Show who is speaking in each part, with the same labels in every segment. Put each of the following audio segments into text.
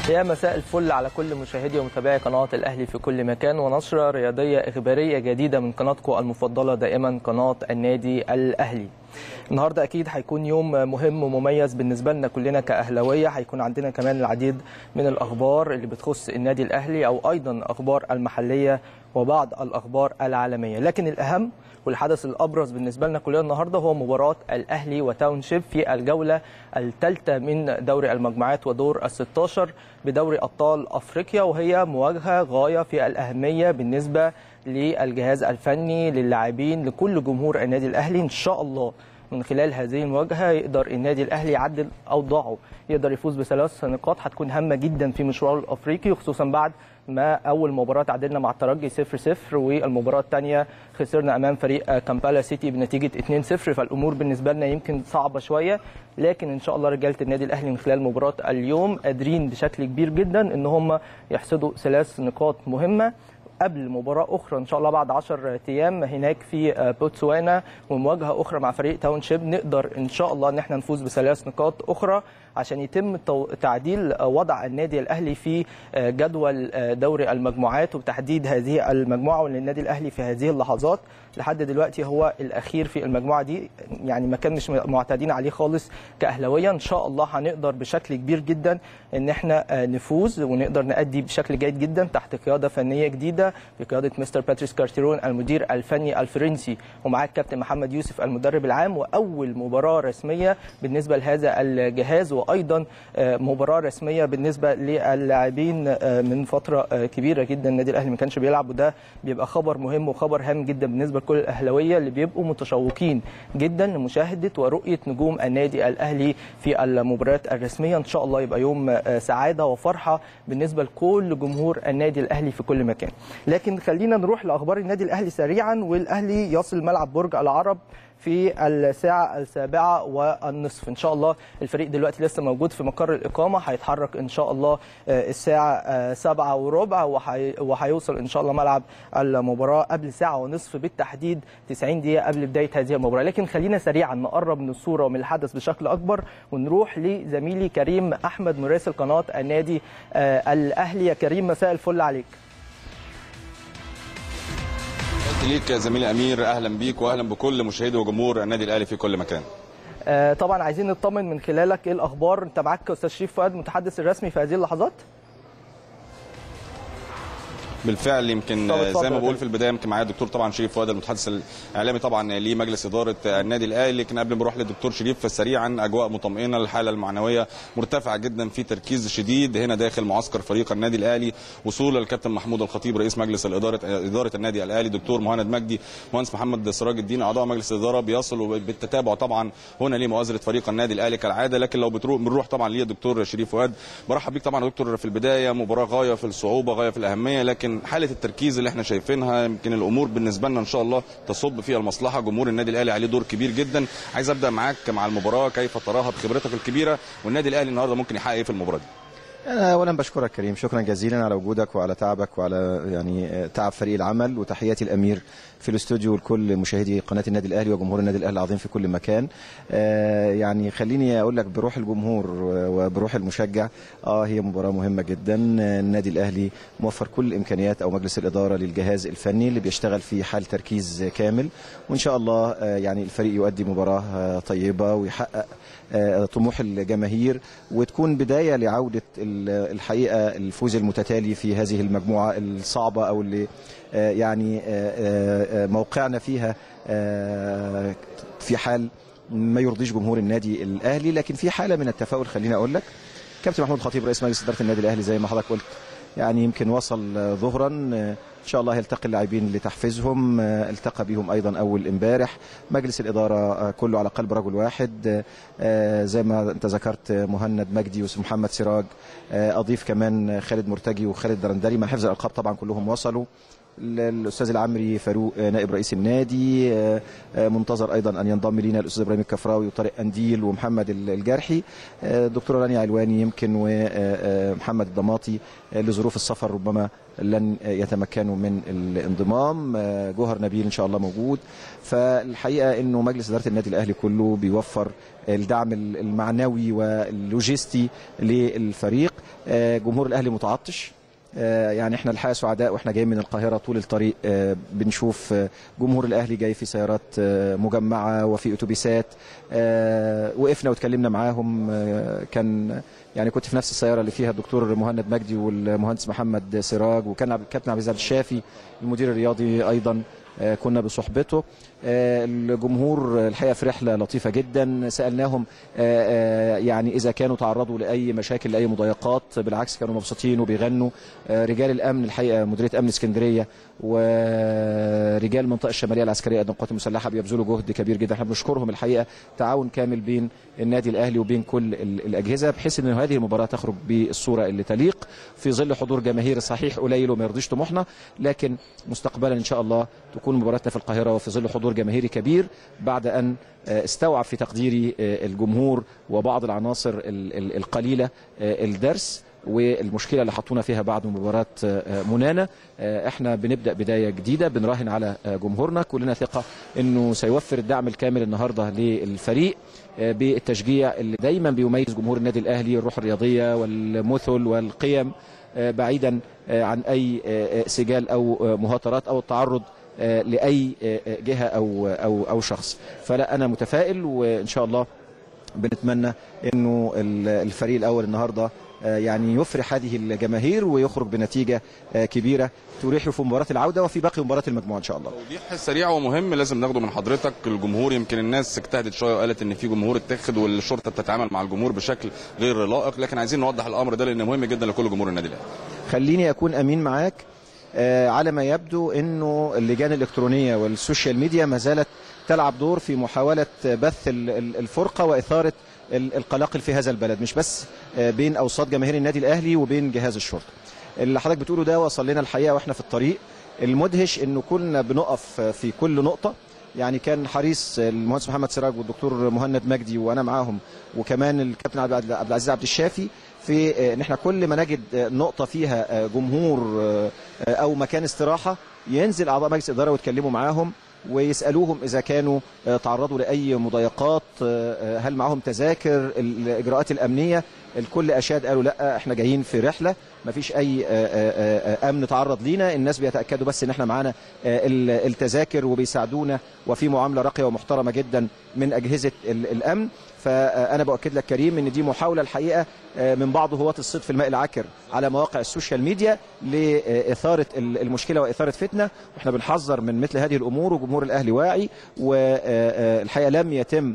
Speaker 1: يا مساء الفل على كل مشاهدي ومتابعي قناة الأهلي في كل مكان ونشرة رياضية إخبارية جديدة من قناتكم المفضلة دائما قناة النادي الأهلي النهارده اكيد هيكون يوم مهم ومميز بالنسبه لنا كلنا كاهلاويه هيكون عندنا كمان العديد من الاخبار اللي بتخص النادي الاهلي او ايضا اخبار المحليه وبعض الاخبار العالميه لكن الاهم والحدث الابرز بالنسبه لنا كلنا النهارده هو مباراه الاهلي وتاونشيب في الجوله الثالثه من دوري المجموعات ودور ال 16 بدوري ابطال افريقيا وهي مواجهه غايه في الاهميه بالنسبه للجهاز الفني للاعبين لكل جمهور النادي الاهلي ان شاء الله من خلال هذه المواجهه يقدر النادي الاهلي يعدل اوضاعه يقدر يفوز بثلاث نقاط هتكون هامه جدا في مشواره الافريقي خصوصا بعد ما اول مباراه تعادلنا مع الترجي 0 0 والمباراه الثانيه خسرنا امام فريق كامبالا سيتي بنتيجه 2 0 فالامور بالنسبه لنا يمكن صعبه شويه لكن ان شاء الله رجاله النادي الاهلي من خلال مباراه اليوم قادرين بشكل كبير جدا ان هم يحصدوا ثلاث نقاط مهمه قبل مباراة أخرى إن شاء الله بعد 10 أيام هناك في بوتسوانا ومواجهة أخرى مع فريق تاون شيب نقدر إن شاء الله إن احنا نفوز بثلاث نقاط أخرى عشان يتم تعديل وضع النادي الأهلي في جدول دوري المجموعات وتحديد هذه المجموعة وأن النادي الأهلي في هذه اللحظات لحد دلوقتي هو الأخير في المجموعة دي يعني مكان مش معتادين عليه خالص كأهلاوية إن شاء الله هنقدر بشكل كبير جدا إن احنا نفوز ونقدر نأدي بشكل جيد جدا تحت قيادة فنية جديدة بقيادة مستر باتريس كارتيرون المدير الفني الفرنسي ومعاه الكابتن محمد يوسف المدرب العام وأول مباراة رسمية بالنسبة لهذا الجهاز وايضا مباراه رسميه بالنسبه للاعبين من فتره كبيره جدا النادي الاهلي ما كانش بيلعب وده بيبقى خبر مهم وخبر هام جدا بالنسبه لكل الاهلاويه اللي بيبقوا متشوقين جدا لمشاهده ورؤيه نجوم النادي الاهلي في المباريات الرسميه ان شاء الله يبقى يوم سعاده وفرحه بالنسبه لكل جمهور النادي الاهلي في كل مكان لكن خلينا نروح لاخبار النادي الاهلي سريعا والاهلي يصل ملعب برج العرب في الساعة السابعة والنصف إن شاء الله الفريق دلوقتي لسه موجود في مقر الإقامة هيتحرك إن شاء الله الساعة سبعة وربع وهيوصل إن شاء الله ملعب المباراة قبل ساعة ونصف بالتحديد 90 دقيقة قبل بداية هذه المباراة لكن خلينا سريعا نقرب من الصورة ومن الحدث بشكل أكبر ونروح لزميلي كريم أحمد مراسل قناة النادي الأهلي يا كريم مساء الفل عليك
Speaker 2: ليك يا زميلي امير اهلا بيك واهلا بكل مشاهدي وجمهور النادي الاهلي في كل مكان
Speaker 1: آه طبعا عايزين نطمن من خلالك ايه الاخبار انت معاك استاذ شريف فؤاد المتحدث الرسمي في هذه اللحظات
Speaker 2: بالفعل يمكن زي ما بقول في البدايه يمكن معايا الدكتور طبعا شريف فؤاد المتحدث الاعلامي طبعا لمجلس اداره النادي الاهلي لكن قبل ما اروح للدكتور شريف سريعا اجواء مطمئنه الحاله المعنويه مرتفعه جدا في تركيز شديد هنا داخل معسكر فريق النادي الاهلي وصول الكابتن محمود الخطيب رئيس مجلس الاداره اداره النادي الاهلي دكتور مهند مجدي مهندس محمد سراج الدين اعضاء مجلس الاداره بيصلوا بالتتابع طبعا هنا لمؤازره فريق النادي الاهلي كالعاده لكن لو بتروح بنروح طبعا للدكتور شريف فؤاد برحب بيك طبعا يا دكتور في البدايه مباراه غايه في الصعوبه غايه في الاهميه لكن حاله التركيز اللي احنا شايفينها يمكن الامور بالنسبه لنا ان شاء الله تصب فيها المصلحه جمهور النادي الاهلي عليه دور كبير جدا عايز ابدا معاك مع المباراه كيف تراها بخبرتك الكبيره والنادي الاهلي النهارده ممكن يحقق ايه في المباراه دي
Speaker 3: أنا أولا بشكرك كريم شكرا جزيلا على وجودك وعلى تعبك وعلى يعني تعب فريق العمل وتحياتي الأمير في الاستوديو لكل مشاهدي قناة النادي الأهلي وجمهور النادي الأهلي العظيم في كل مكان آه يعني خليني أقول لك بروح الجمهور وبروح المشجع آه هي مباراة مهمة جدا النادي الأهلي موفر كل الإمكانيات أو مجلس الإدارة للجهاز الفني اللي بيشتغل في حال تركيز كامل وإن شاء الله آه يعني الفريق يؤدي مباراة طيبة ويحقق طموح الجماهير وتكون بداية لعودة الحقيقة الفوز المتتالي في هذه المجموعة الصعبة أو اللي يعني موقعنا فيها في حال ما يرضيش جمهور النادي الأهلي لكن في حالة من التفاؤل خليني أقول لك كابتن محمود خطيب رئيس مجلس إدارة النادي الأهلي زي ما حضرتك قلت يعني يمكن وصل ظهرا ان شاء الله يلتقي اللاعبين لتحفيزهم التقى بهم ايضا اول امبارح مجلس الاداره كله على قلب رجل واحد زي ما انت ذكرت مهند مجدي ومحمد سراج اضيف كمان خالد مرتجي وخالد درندري مع حفظ الالقاب طبعا كلهم وصلوا الاستاذ العمري فاروق نائب رئيس النادي منتظر ايضا ان ينضم لينا الاستاذ ابراهيم الكفراوي وطارق انديل ومحمد الجرحي الدكتوره رانيا علواني يمكن ومحمد الضماطي لظروف السفر ربما لن يتمكنوا من الانضمام جوهر نبيل ان شاء الله موجود فالحقيقه انه مجلس اداره النادي الاهلي كله بيوفر الدعم المعنوي واللوجستي للفريق جمهور الاهلي متعطش يعني احنا الحقيقه سعداء واحنا جايين من القاهره طول الطريق بنشوف جمهور الاهلي جاي في سيارات مجمعه وفي اتوبيسات وقفنا واتكلمنا معاهم كان يعني كنت في نفس السياره اللي فيها الدكتور مهند مجدي والمهندس محمد سراج وكان كابتن عبد العزيز الشافي المدير الرياضي ايضا كنا بصحبته الجمهور الحقيقه في رحله لطيفه جدا سالناهم يعني اذا كانوا تعرضوا لاي مشاكل لاي مضايقات بالعكس كانوا مبسوطين وبيغنوا رجال الامن الحقيقه مديريه امن اسكندريه ورجال المنطقه الشماليه العسكريه قدام القوات المسلحه بيبذلوا جهد كبير جدا احنا بنشكرهم الحقيقه تعاون كامل بين النادي الاهلي وبين كل الاجهزه بحيث ان هذه المباراه تخرج بالصوره اللي تليق في ظل حضور جماهير صحيح قليل وما يرضيش طموحنا لكن مستقبلا ان شاء الله تكون مباراتنا في القاهره وفي ظل حضور جماهيري كبير بعد ان استوعب في تقديري الجمهور وبعض العناصر القليله الدرس والمشكله اللي حطونا فيها بعد مباراه منانا احنا بنبدا بدايه جديده بنراهن على جمهورنا كلنا ثقه انه سيوفر الدعم الكامل النهارده للفريق بالتشجيع اللي دايما بيميز جمهور النادي الاهلي الروح الرياضيه والمثل والقيم بعيدا عن اي سجال او مهاترات او التعرض لاي جهه او او او شخص فلا انا متفائل وان شاء الله بنتمنى انه الفريق الاول النهارده يعني يفرح هذه الجماهير ويخرج بنتيجه كبيره تريحه في مباراه العوده وفي باقي مباراه المجموعه ان شاء الله.
Speaker 2: توضيح سريع ومهم لازم ناخده من حضرتك الجمهور يمكن الناس اجتهدت شويه وقالت ان في جمهور اتخذ والشرطه بتتعامل مع الجمهور بشكل غير لائق لكن عايزين نوضح الامر ده لانه مهم جدا لكل جمهور النادي الاهلي.
Speaker 3: خليني اكون امين معاك آه على ما يبدو انه اللجان الالكترونيه والسوشيال ميديا ما زالت تلعب دور في محاوله بث الفرقه واثاره القلاقل في هذا البلد مش بس بين اوساط جماهير النادي الاهلي وبين جهاز الشرطه اللي حضرتك بتقوله ده وصل لنا الحقيقه واحنا في الطريق المدهش انه كنا بنقف في كل نقطه يعني كان حريص المهندس محمد سراج والدكتور مهند مجدي وانا معاهم وكمان الكابتن عبد العزيز عبد الشافي في ان احنا كل ما نجد نقطه فيها جمهور او مكان استراحه ينزل اعضاء مجلس الاداره ويتكلموا معاهم ويسالوهم اذا كانوا تعرضوا لاي مضايقات هل معاهم تذاكر الاجراءات الامنيه الكل اشاد قالوا لا احنا جايين في رحله ما فيش اي امن تعرض لينا الناس بيتاكدوا بس ان احنا معانا التذاكر وبيساعدونا وفي معامله راقيه ومحترمه جدا من اجهزه الامن فانا باكد لك كريم ان دي محاوله الحقيقه من بعض هواة الصيد في الماء العكر على مواقع السوشيال ميديا لاثاره المشكله واثاره فتنه واحنا بنحذر من مثل هذه الامور وجمهور الاهلي واعي والحقيقه لم يتم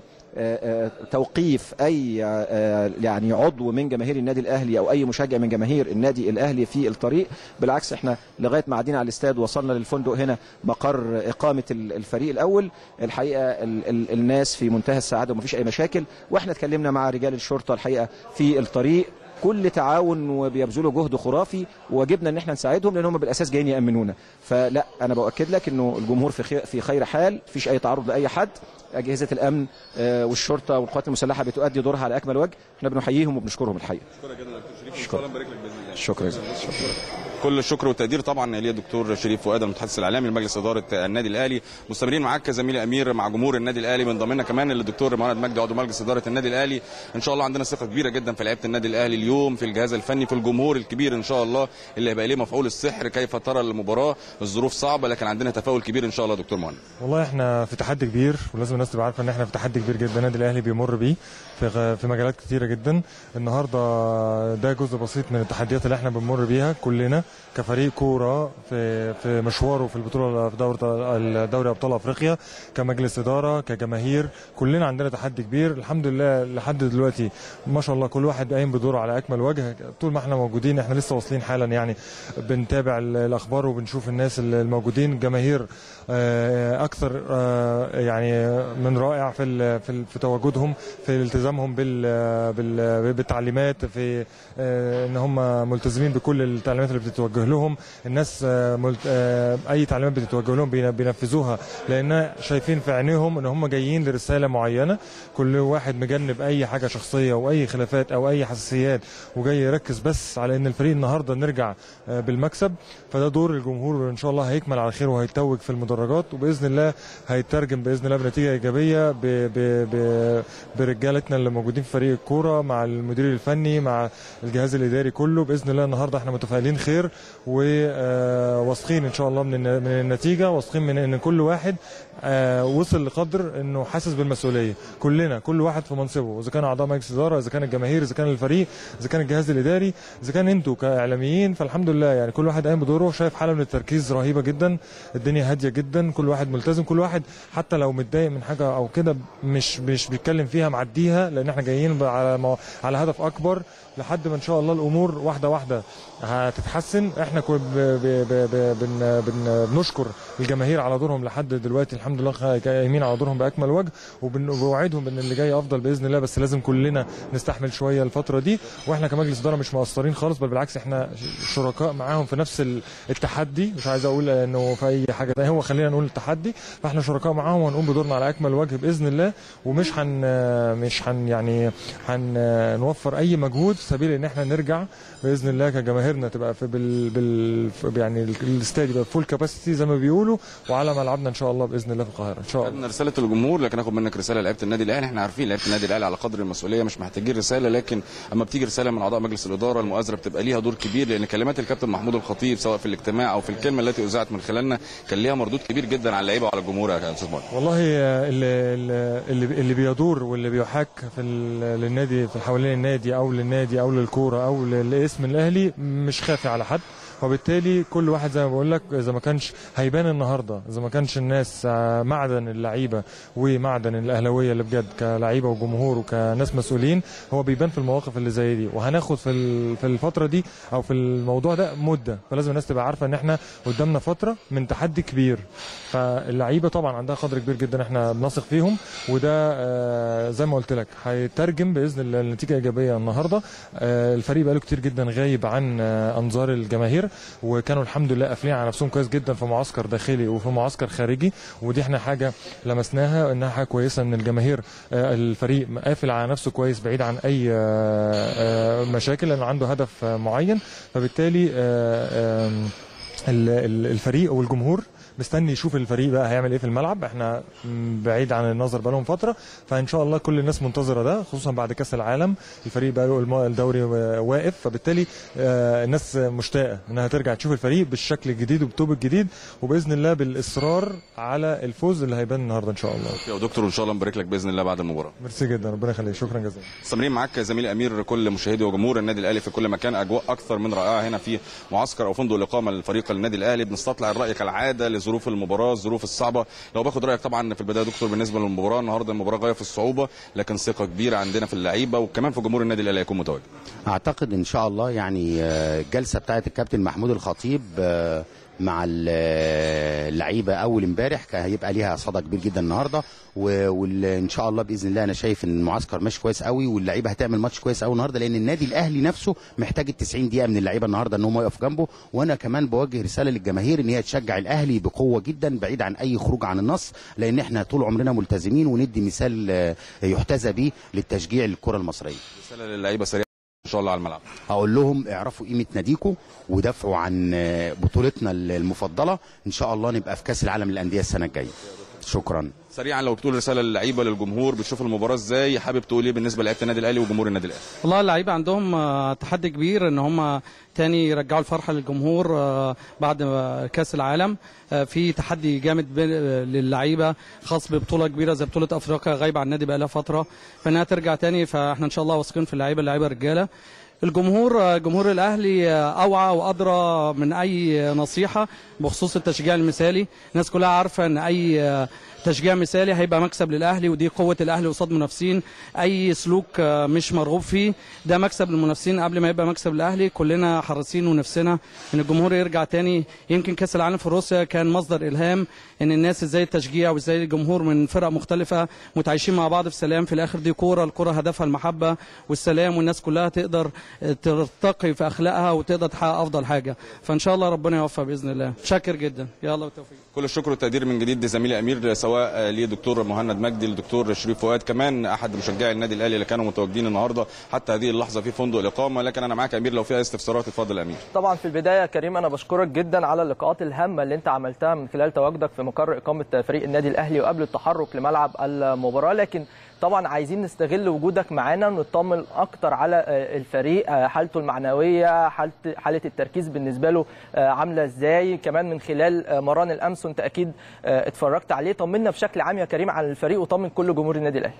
Speaker 3: توقيف اي يعني عضو من جماهير النادي الاهلي او اي مشجع من جماهير النادي الاهلي في الطريق بالعكس احنا لغايه ما عدينا على الاستاد وصلنا للفندق هنا مقر اقامه الفريق الاول الحقيقه ال ال الناس في منتهى السعاده ومفيش اي مشاكل واحنا اتكلمنا مع رجال الشرطه الحقيقه في الطريق كل تعاون وبيبذلوا جهد خرافي وواجبنا ان احنا نساعدهم لان هم بالاساس جايين يامنونا فلا انا باكد لك انه الجمهور في خير في خير حال مفيش اي تعرض لاي حد اجهزه الامن والشرطه والقوات المسلحه بتؤدي دورها على اكمل وجه احنا بنحييهم وبنشكرهم الحقيقه
Speaker 2: شكرا جدا دكتور شريف شكرا بارك لك باذن الله
Speaker 3: شكرا جزيلا
Speaker 2: كل الشكر والتقدير طبعا ليه دكتور شريف فؤاد المتحدث الاعلامي لمجلس اداره النادي الاهلي مستمرين معاك زميلي امير مع جمهور النادي الاهلي من ضمننا كمان الدكتور مهند مجدي عضو مجلس اداره النادي الاهلي ان شاء الله عندنا ثقه كبيره جدا في لعيبه النادي الاهلي اليوم في الجهاز الفني في الجمهور الكبير ان شاء الله اللي هيبقى ليه مفعول السحر كيف ترى المباراه الظروف صعبه لكن عندنا تفاؤل كبير ان شاء الله دكتور مهند
Speaker 4: والله احنا في تحدي كبير ولازم الناس تبقى عارفه ان احنا في تحدي كبير جدا النادي الاهلي بيمر بيه في في مجالات كتيره جدا النهارده ده جزء بسيط من التحديات اللي احنا بنمر بيها كلنا كفريق كوره في في مشواره في البطوله في دوره دوري ابطال افريقيا كمجلس اداره كجماهير كلنا عندنا تحدي كبير الحمد لله لحد دلوقتي ما شاء الله كل واحد قايم بدوره على على اكمل وجه طول ما احنا موجودين احنا لسه واصلين حالا يعني بنتابع ال- الاخبار وبنشوف الناس ال- الموجودين الجماهير آه، اكثر آه، يعني من رائع في ال- في ال- في تواجدهم في التزامهم بال بال- بالتعليمات في آه، ان هم ملتزمين بكل التعليمات اللي بتتوجه لهم الناس آه، ملت- آه، اي تعليمات بتتوجه لهم بين- بينفذوها لان شايفين في عينيهم ان هم جايين لرساله معينه كل واحد مجنب اي حاجه شخصيه واي خلافات او اي حساسيات وجاي يركز بس على ان الفريق النهارده نرجع آه، بالمكسب فده دور الجمهور وان شاء الله هيكمل على خير وهيتوج في المدرجات وباذن الله هيترجم باذن الله بنتيجه ايجابيه ب ب ب برجالتنا اللي موجودين في فريق الكوره مع المدير الفني مع الجهاز الاداري كله باذن الله النهارده احنا متفائلين خير وواثقين ان شاء الله من الن- من النتيجه واثقين من ان كل واحد آه، وصل لقدر انه حاسس بالمسؤوليه كلنا كل واحد في منصبه اذا كان اعضاء مجلس اداره اذا كان الجماهير اذا كان الفريق اذا كان الجهاز الاداري اذا كان انتوا كاعلاميين فالحمد لله يعني كل واحد قايم بدوره شايف حاله من التركيز رهيبه جدا الدنيا هاديه جدا كل واحد ملتزم كل واحد حتى لو متضايق من حاجه او كده مش مش بيتكلم فيها معديها لان احنا جايين على مو- على هدف اكبر لحد ما ان شاء الله الامور واحده واحده هتتحسن احنا كو- ب- ب- ب- ب- بن بن بنشكر الجماهير على دورهم لحد دلوقتي الحمد لله خ- قايمين على دورهم باكمل وجه وبن- وبوعدهم بان اللي جاي افضل باذن الله بس لازم كلنا نستحمل شويه الفتره دي واحنا كمجلس اداره مش مقصرين خالص بل بالعكس احنا ش- شركاء معاهم في نفس ال- التحدي مش عايز اقول انه في اي حاجه تانية، هو خلينا نقول التحدي فاحنا شركاء معاهم وهنقوم بدورنا على اكمل وجه باذن الله ومش هن مش هن يعني هنوفر اي مجهود في سبيل ان احنا نرجع باذن الله كجماهيرنا تبقى في بال, بال في- يعني ال- الاستاد يبقى فول كاباسيتي زي ما بيقولوا وعلى ملعبنا ان شاء الله باذن الله في القاهره ان شاء الله
Speaker 2: خدنا رساله الجمهور لكن اخد منك رساله لعيبه النادي الاهلي احنا عارفين لعيبه النادي الاهلي على قدر المسؤوليه مش محتاجين رساله لكن اما بتيجي رساله من اعضاء مجلس الاداره المؤازره بتبقى ليها دور كبير لان كلمات الكابتن محمود الخطيب سواء في الاجتماع او في الكلمه التي اذاعت من خلالنا كان ليها مردود كبير جدا على اللعيبه وعلى الجمهور يا استاذ مارك
Speaker 4: والله آه، اللي اللي اللي بيدور واللي بيحاك في ال- للنادي في حوالين النادي او للنادي او للكوره او لاسم الاهلي مش خافي على حد وبالتالي كل واحد زي ما بقول لك اذا ما كانش هيبان النهارده اذا ما كانش الناس آه، معدن اللعيبه ومعدن الاهلاويه اللي بجد كلعيبه وجمهور وكناس مسؤولين هو بيبان في المواقف اللي زي دي وهناخد في ال- في الفتره دي او في الموضوع ده مده فلازم الناس تبقى عارفه ان احنا قدامنا فتره من تحدي كبير فاللعيبه طبعا عندها قدر كبير جدا احنا بنثق فيهم وده آه، زي ما قلت لك هيترجم باذن الله النتيجه ايجابيه النهارده آه، الفريق بقاله كتير جدا غايب عن آه، انظار الجماهير وكانوا الحمد لله قافلين على نفسهم كويس جدا في معسكر داخلي وفي معسكر خارجي ودي احنا حاجه لمسناها انها حاجه كويسه ان الجماهير آه، الفريق قافل على نفسه كويس بعيد عن اي آه، آه، مشاكل لانه عنده هدف آه، معين فبالتالي آه، آم، ال- ال- الفريق والجمهور مستني يشوف الفريق بقى هيعمل ايه في الملعب احنا م، بعيد عن النظر بقالهم فتره فان شاء الله كل الناس منتظره ده خصوصا بعد كاس العالم الفريق بقى له الم- الدوري واقف فبالتالي آه، الناس مشتاقه انها ترجع تشوف الفريق بالشكل الجديد وبالطوب الجديد وباذن الله بالاصرار على الفوز اللي هيبان النهارده ان شاء الله
Speaker 2: يا دكتور وان شاء الله نبارك لك باذن الله بعد المباراه
Speaker 4: ميرسي جدا ربنا يخليك شكرا جزيلا
Speaker 2: مستمرين معاك زميلي امير كل مشاهدي وجمهور النادي الاهلي في كل مكان اجواء اكثر من رائعه هنا في معسكر او فندق الاقامه للفريق النادي الاهلي بنستطلع الراي كالعاده لظروف المباراه الظروف الصعبه لو باخد رايك طبعا في البدايه يا دكتور بالنسبه للمباراه النهارده المباراه غايه في الصعوبه لكن ثقه كبيره عندنا في اللعيبه وكمان في جمهور النادي الاهلي هيكون متواجد
Speaker 5: اعتقد ان شاء الله يعني آه، الجلسه بتاعت الكابتن محمود الخطيب آه، مع ال- آه، اللعيبه اول امبارح كان هيبقى ليها صدى كبير جدا النهارده وان شاء الله باذن الله انا شايف ان المعسكر ماشي كويس قوي واللعيبه هتعمل ماتش كويس قوي النهارده لان النادي الاهلي نفسه محتاج ال 90 دقيقه من اللعيبه النهارده ان هم يقفوا جنبه وانا كمان بوجه رساله للجماهير ان هي تشجع الاهلي بقوه جدا بعيد عن اي خروج عن النص لان احنا طول عمرنا ملتزمين وندي مثال آه، يحتذى به للتشجيع للكره المصريه
Speaker 2: رساله للعيبه سريعه ان شاء الله على الملعب
Speaker 5: اقول لهم اعرفوا قيمه ناديكم ودافعوا عن آه، بطولتنا المفضله ان شاء الله نبقى في كاس العالم للانديه السنه الجايه شكرا
Speaker 2: سريعا لو بتقول رساله للعيبه للجمهور بتشوف المباراه ازاي حابب تقول ايه بالنسبه لعيبه النادي الاهلي وجمهور النادي الاهلي
Speaker 6: والله اللعيبه عندهم آه، تحدي كبير ان هم تاني يرجعوا الفرحه للجمهور آه، بعد آه، كاس العالم آه، في تحدي جامد بين- آه، للعيبه خاص ببطوله كبيره زي بطوله افريقيا غايبه عن النادي بقالها فتره فانها ترجع تاني فاحنا ان شاء الله واثقين في اللعيبه اللعيبه رجاله الجمهور آه، جمهور الاهلي آه، اوعى وادرى من اي نصيحه بخصوص التشجيع المثالي الناس كلها عارفه ان اي آه، تشجيع مثالي هيبقى مكسب للاهلي ودي قوه الاهلي قصاد منافسين اي سلوك آه، مش مرغوب فيه ده مكسب للمنافسين قبل ما يبقى مكسب للاهلي كلنا حريصين ونفسنا ان الجمهور يرجع تاني يمكن كاس العالم في روسيا كان مصدر الهام ان الناس ازاي التشجيع وازاي الجمهور من فرق مختلفه متعايشين مع بعض في سلام في الاخر دي كوره الكوره هدفها المحبه والسلام والناس كلها تقدر ترتقي في اخلاقها وتقدر تحقق افضل حاجه فان شاء الله ربنا يوفق باذن الله شاكر جدا يلا بالتوفيق
Speaker 2: كل الشكر والتقدير من جديد لزميلي امير سواء لدكتور مهند مجدي لدكتور شريف فؤاد كمان احد مشجعي النادي الاهلي اللي كانوا متواجدين النهارده حتى هذه اللحظه في فندق الاقامه لكن انا معاك يا امير لو فيها استفسارات اتفضل يا امير
Speaker 1: طبعا في البدايه يا كريم انا بشكرك جدا على اللقاءات الهامه اللي انت عملتها من خلال تواجدك في مقر اقامه فريق النادي الاهلي وقبل التحرك لملعب المباراه لكن طبعا عايزين نستغل وجودك معانا ونطمن اكتر على الفريق حالته المعنويه حاله حاله التركيز بالنسبه له عامله ازاي كمان من خلال مران الامس وانت اكيد اتفرجت عليه طمنا بشكل عام يا كريم على الفريق وطمن كل جمهور النادي الاهلي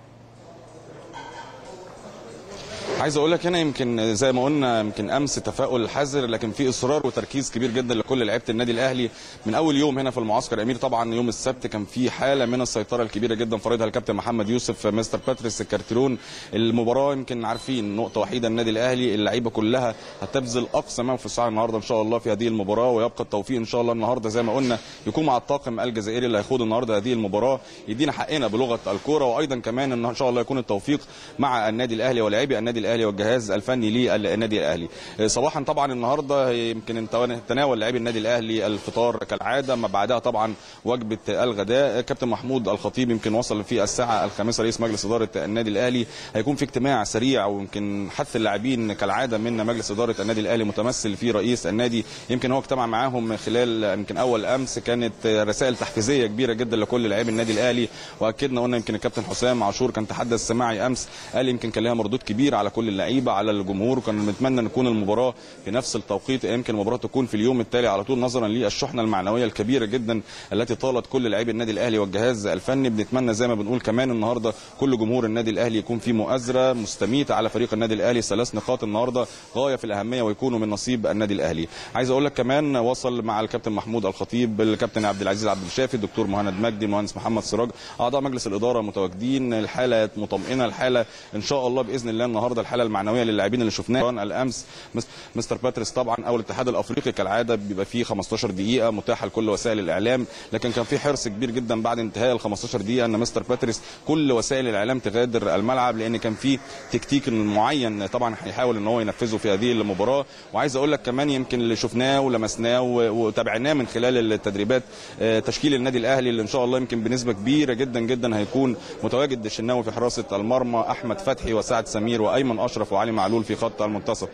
Speaker 2: عايز اقول لك هنا يمكن زي ما قلنا يمكن امس تفاؤل حذر لكن في اصرار وتركيز كبير جدا لكل لعيبه النادي الاهلي من اول يوم هنا في المعسكر امير طبعا يوم السبت كان في حاله من السيطره الكبيره جدا فرضها الكابتن محمد يوسف مستر باتريس الكارتيرون المباراه يمكن عارفين نقطه وحيده النادي الاهلي اللعيبه كلها هتبذل اقصى ما في الساعه النهارده ان شاء الله في هذه المباراه ويبقى التوفيق ان شاء الله النهارده زي ما قلنا يكون مع الطاقم الجزائري اللي هيخوض النهارده هذه المباراه يدينا حقنا بلغه الكوره وايضا كمان ان شاء الله يكون التوفيق مع النادي الاهلي ولاعبي النادي الاهلي والجهاز الفني للنادي الاهلي صباحا طبعا النهارده يمكن تناول لاعبي النادي الاهلي الفطار كالعاده ما بعدها طبعا وجبه الغداء كابتن محمود الخطيب يمكن وصل في الساعه الخامسه رئيس مجلس اداره النادي الاهلي هيكون في اجتماع سريع ويمكن حث اللاعبين كالعاده من مجلس اداره النادي الاهلي متمثل في رئيس النادي يمكن هو اجتمع معاهم خلال يمكن اول امس كانت رسائل تحفيزيه كبيره جدا لكل لاعبي النادي الاهلي واكدنا قلنا يمكن الكابتن حسام عاشور كان تحدث سماعي امس قال يمكن كان لها مردود كبير على كل اللعيبه على الجمهور وكان بنتمنى ان تكون المباراه في نفس التوقيت يمكن المباراه تكون في اليوم التالي على طول نظرا للشحنه المعنويه الكبيره جدا التي طالت كل لاعبي النادي الاهلي والجهاز الفني بنتمنى زي ما بنقول كمان النهارده كل جمهور النادي الاهلي يكون في مؤازره مستميته على فريق النادي الاهلي ثلاث نقاط النهارده غايه في الاهميه ويكونوا من نصيب النادي الاهلي عايز اقول لك كمان وصل مع الكابتن محمود الخطيب الكابتن عبد العزيز عبد الشافي الدكتور مهند مجدي المهندس محمد سراج اعضاء مجلس الاداره متواجدين الحاله مطمئنه الحاله ان شاء الله باذن الله النهارده الحاله المعنويه للاعبين اللي شفناها الامس مستر باتريس طبعا او الاتحاد الافريقي كالعاده بيبقى فيه 15 دقيقه متاحه لكل وسائل الاعلام لكن كان في حرص كبير جدا بعد انتهاء ال 15 دقيقه ان مستر باتريس كل وسائل الاعلام تغادر الملعب لان كان في تكتيك معين طبعا هيحاول ان هو ينفذه في هذه المباراه وعايز اقول لك كمان يمكن اللي شفناه ولمسناه وتابعناه من خلال التدريبات تشكيل النادي الاهلي اللي ان شاء الله يمكن بنسبه كبيره جدا جدا هيكون متواجد الشناوي في حراسه المرمى احمد فتحي وسعد سمير وايمن اشرف وعلي معلول في خط المنتصف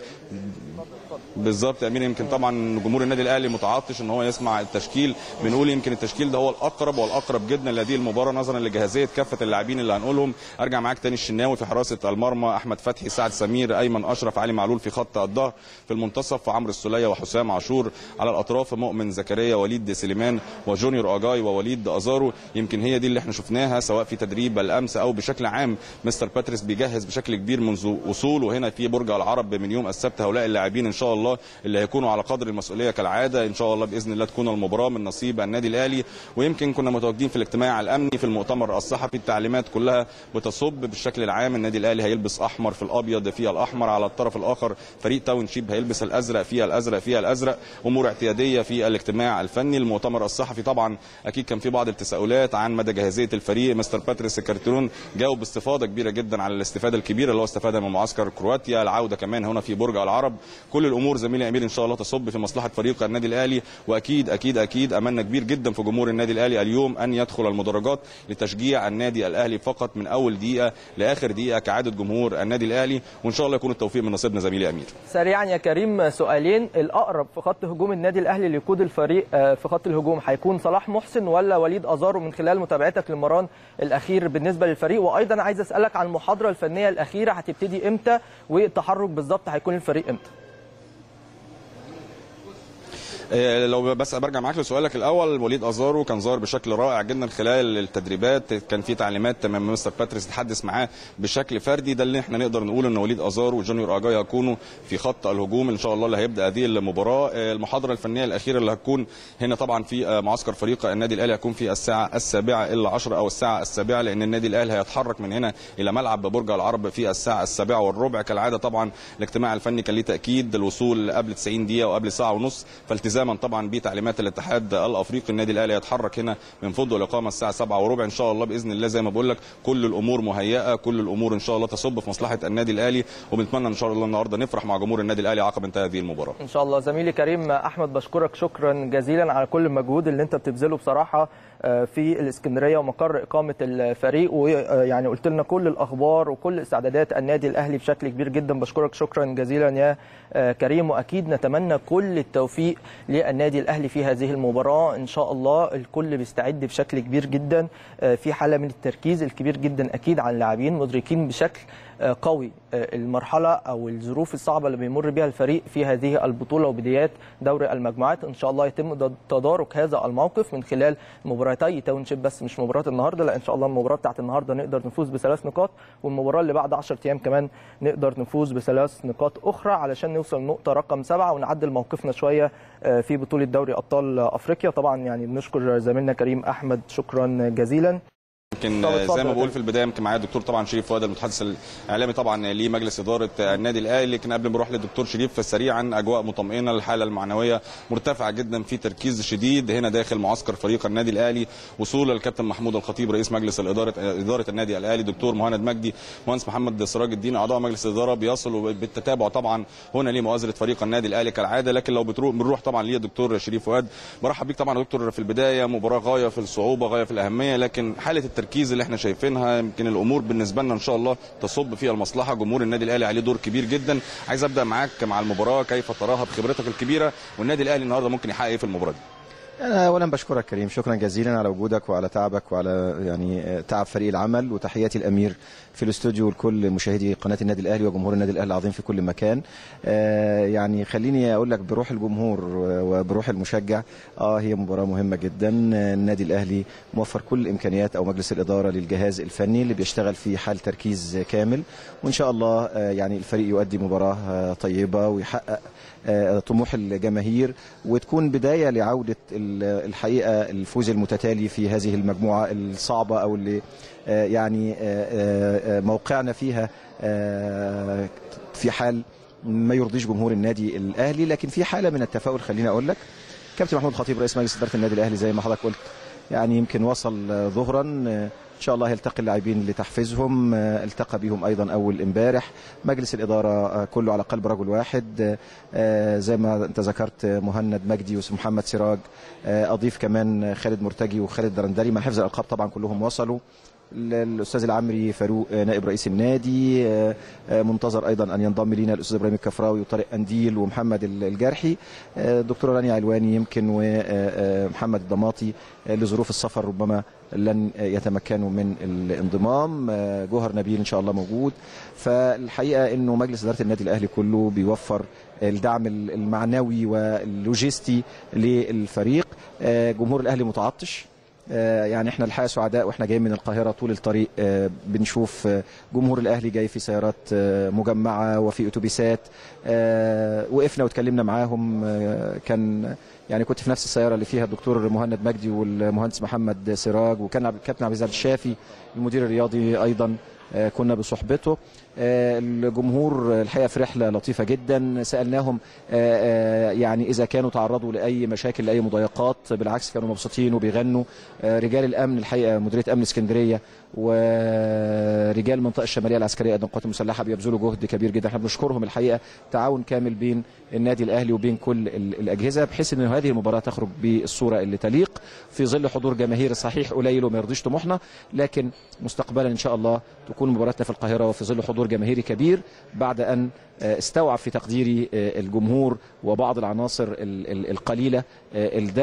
Speaker 2: بالظبط يا امير يمكن طبعا جمهور النادي الاهلي متعطش ان هو يسمع التشكيل بنقول يمكن التشكيل ده هو الاقرب والاقرب جدا لهذه المباراه نظرا لجاهزيه كافه اللاعبين اللي هنقولهم ارجع معاك تاني الشناوي في حراسه المرمى احمد فتحي سعد سمير ايمن اشرف علي معلول في خط الظهر في المنتصف عمرو السوليه وحسام عاشور على الاطراف مؤمن زكريا وليد سليمان وجونيور اجاي ووليد ازارو يمكن هي دي اللي احنا شفناها سواء في تدريب الامس او بشكل عام مستر باتريس بيجهز بشكل كبير منذ وصوله هنا في برج العرب من يوم السبت هؤلاء اللاعبين ان شاء الله اللي هيكونوا على قدر المسؤوليه كالعاده ان شاء الله باذن الله تكون المباراه من نصيب النادي الاهلي ويمكن كنا متواجدين في الاجتماع الامني في المؤتمر الصحفي التعليمات كلها بتصب بالشكل العام النادي الاهلي هيلبس احمر في الابيض في الاحمر على الطرف الاخر فريق تاون شيب هيلبس الازرق في الازرق في الازرق امور اعتياديه في الاجتماع الفني المؤتمر الصحفي طبعا اكيد كان في بعض التساؤلات عن مدى جاهزيه الفريق مستر باتريس كارتيرون جاوب باستفاضه كبيره جدا على الاستفاده الكبيره اللي هو استفادها من معسكر كرواتيا العوده كمان هنا في برج العرب كل الامور زميلي امير ان شاء الله تصب في مصلحه فريق النادي الاهلي واكيد اكيد اكيد املنا كبير جدا في جمهور النادي الاهلي اليوم ان يدخل المدرجات لتشجيع النادي الاهلي فقط من اول دقيقه لاخر دقيقه كعاده جمهور النادي الاهلي وان شاء الله يكون التوفيق من نصيبنا زميلي امير
Speaker 1: سريعا يا كريم سؤالين الاقرب في خط هجوم النادي الاهلي اللي يقود الفريق في خط الهجوم هيكون صلاح محسن ولا وليد ازارو من خلال متابعتك للمران الاخير بالنسبه للفريق وايضا عايز اسالك عن المحاضره الفنيه الاخيره هتبتدي امتى والتحرك بالظبط هيكون الفريق امتى
Speaker 2: إيه، لو بس برجع معاك لسؤالك الاول وليد ازارو كان ظاهر بشكل رائع جدا خلال التدريبات كان في تعليمات من مستر باتريس تحدث معاه بشكل فردي ده اللي احنا نقدر نقول ان وليد ازارو وجونيور اجاي هيكونوا في خط الهجوم ان شاء الله اللي هيبدا هذه المباراه إيه، المحاضره الفنيه الاخيره اللي هتكون هنا طبعا في آه، معسكر فريق النادي الاهلي هيكون في الساعه السابعه الا 10 او الساعه السابعه لان النادي الاهلي هيتحرك من هنا الى ملعب برج العرب في الساعه السابعه والربع كالعاده طبعا الاجتماع الفني كان ليه تاكيد الوصول قبل 90 دقيقه وقبل ساعه ونص فالتزاما طبعا بتعليمات الاتحاد الافريقي النادي الاهلي يتحرك هنا من فندق الاقامه الساعه 7 وربع ان شاء الله باذن الله زي ما بقول لك كل الامور مهيئه كل الامور ان شاء الله تصب في مصلحه النادي الاهلي وبنتمنى ان شاء الله النهارده نفرح مع جمهور النادي الاهلي عقب انتهاء هذه المباراه
Speaker 1: ان شاء الله زميلي كريم احمد بشكرك شكرا جزيلا على كل المجهود اللي انت بتبذله بصراحه آه، في الاسكندريه ومقر اقامه الفريق ويعني قلت لنا كل الاخبار وكل استعدادات النادي الاهلي بشكل كبير جدا بشكرك شكرا جزيلا يا آه، كريم واكيد نتمنى كل التوفيق للنادي الاهلي في هذه المباراه ان شاء الله الكل بيستعد بشكل كبير جدا آه، في حاله من التركيز الكبير جدا اكيد على اللاعبين مدركين بشكل آه، قوي آه، المرحله او الظروف الصعبه اللي بيمر بها الفريق في هذه البطوله وبدايات دوري المجموعات ان شاء الله يتم تدارك هذا الموقف من خلال مباراتي تاونشيب بس مش مباراه النهارده لا ان شاء الله المباراه بتاعت النهارده نقدر نفوز بثلاث نقاط والمباراه اللي بعد 10 ايام كمان نقدر نفوز بثلاث نقاط اخرى علشان نوصل لنقطه رقم سبعه ونعدل موقفنا شويه آه، في بطوله دوري ابطال افريقيا طبعا يعني بنشكر زميلنا كريم احمد شكرا جزيلا
Speaker 2: يمكن
Speaker 1: طب اتفضل
Speaker 2: زي ما
Speaker 1: يا
Speaker 2: بقول
Speaker 1: فندم.
Speaker 2: في البدايه يمكن معايا الدكتور طبعا شريف فؤاد المتحدث الاعلامي طبعا لمجلس اداره النادي الاهلي لكن قبل ما نروح للدكتور شريف سريعا اجواء مطمئنه الحاله المعنويه مرتفعه جدا في تركيز شديد هنا داخل معسكر فريق النادي الاهلي وصول الكابتن محمود الخطيب رئيس مجلس الاداره اداره النادي الاهلي دكتور مهند مجدي مهندس محمد سراج الدين اعضاء مجلس الاداره بيصلوا بالتتابع طبعا هنا لمؤازره فريق النادي الاهلي كالعاده لكن لو بتروح بنروح طبعا للدكتور شريف فؤاد برحب بيك طبعا يا دكتور في البدايه مباراه غايه في الصعوبه غايه في الاهميه لكن حاله التركيز اللي احنا شايفينها يمكن الامور بالنسبه لنا ان شاء الله تصب فيها المصلحه جمهور النادي الاهلي عليه دور كبير جدا عايز ابدا معاك مع المباراه كيف تراها بخبرتك الكبيره والنادي الاهلي النهارده ممكن يحقق ايه في المباراه دي
Speaker 3: أنا أولا بشكرك كريم شكرا جزيلا على وجودك وعلى تعبك وعلى يعني تعب فريق العمل وتحياتي الأمير في الاستوديو لكل مشاهدي قناة النادي الأهلي وجمهور النادي الأهلي العظيم في كل مكان آه يعني خليني أقول لك بروح الجمهور وبروح المشجع آه هي مباراة مهمة جدا آه، النادي الأهلي موفر كل الإمكانيات أو مجلس الإدارة للجهاز الفني اللي بيشتغل في حال تركيز كامل وإن شاء الله آه يعني الفريق يؤدي مباراة آه طيبة ويحقق آه، طموح الجماهير وتكون بدايه لعوده ال- الحقيقه الفوز المتتالي في هذه المجموعه الصعبه او اللي آه، يعني آه، آه، آه، موقعنا فيها آه، في حال ما يرضيش جمهور النادي الاهلي لكن في حاله من التفاؤل خليني اقول لك كابتن محمود الخطيب رئيس مجلس اداره النادي الاهلي زي ما حضرتك قلت يعني يمكن وصل آه، ظهرا آه، ان شاء الله هيلتقي اللاعبين لتحفيزهم آه، التقى بهم ايضا اول امبارح مجلس الاداره آه، كله على قلب رجل واحد آه، آه، زي ما انت ذكرت آه، مهند مجدي ومحمد سراج آه، اضيف كمان خالد مرتجي وخالد درندري مع حفظ الالقاب طبعا كلهم وصلوا ال- الاستاذ العمري فاروق آه، نائب رئيس النادي آه، آه، منتظر ايضا ان ينضم لينا الاستاذ ابراهيم الكفراوي وطارق انديل ومحمد ال- الجرحي آه، الدكتوره رانيا علواني يمكن ومحمد الضماطي آه، لظروف السفر ربما لن آه، يتمكنوا من الانضمام آه، جوهر نبيل ان شاء الله موجود فالحقيقه انه مجلس اداره النادي الاهلي كله بيوفر الدعم المعنوي واللوجستي للفريق آه، جمهور الاهلي متعطش آه، يعني احنا الحقيقه سعداء واحنا جايين من القاهره طول الطريق آه، بنشوف آه، جمهور الاهلي جاي في سيارات آه، مجمعه وفي اتوبيسات آه، وقفنا واتكلمنا معاهم آه، كان يعني كنت في نفس السياره اللي فيها الدكتور مهند مجدي والمهندس محمد سراج وكان عبد- الكابتن عبد العزيز الشافي المدير الرياضي ايضا آه، كنا بصحبته آه، الجمهور الحقيقه في رحله لطيفه جدا سالناهم آه، آه، يعني اذا كانوا تعرضوا لاي مشاكل لاي مضايقات بالعكس كانوا مبسوطين وبيغنوا آه، رجال الامن الحقيقه مديريه امن اسكندريه ورجال المنطقه الشماليه العسكريه ايضا القوات المسلحه بيبذلوا جهد كبير جدا احنا بنشكرهم الحقيقه تعاون كامل بين النادي الاهلي وبين كل ال- الاجهزه بحيث ان هذه المباراه تخرج بالصوره اللي تليق في ظل حضور جماهير صحيح قليل وما يرضيش طموحنا لكن مستقبلا ان شاء الله تكون مباراتنا في القاهره وفي ظل حضور جماهيري كبير بعد ان آه، استوعب في تقديري آه، الجمهور وبعض العناصر ال- ال- القليله آه، الدرس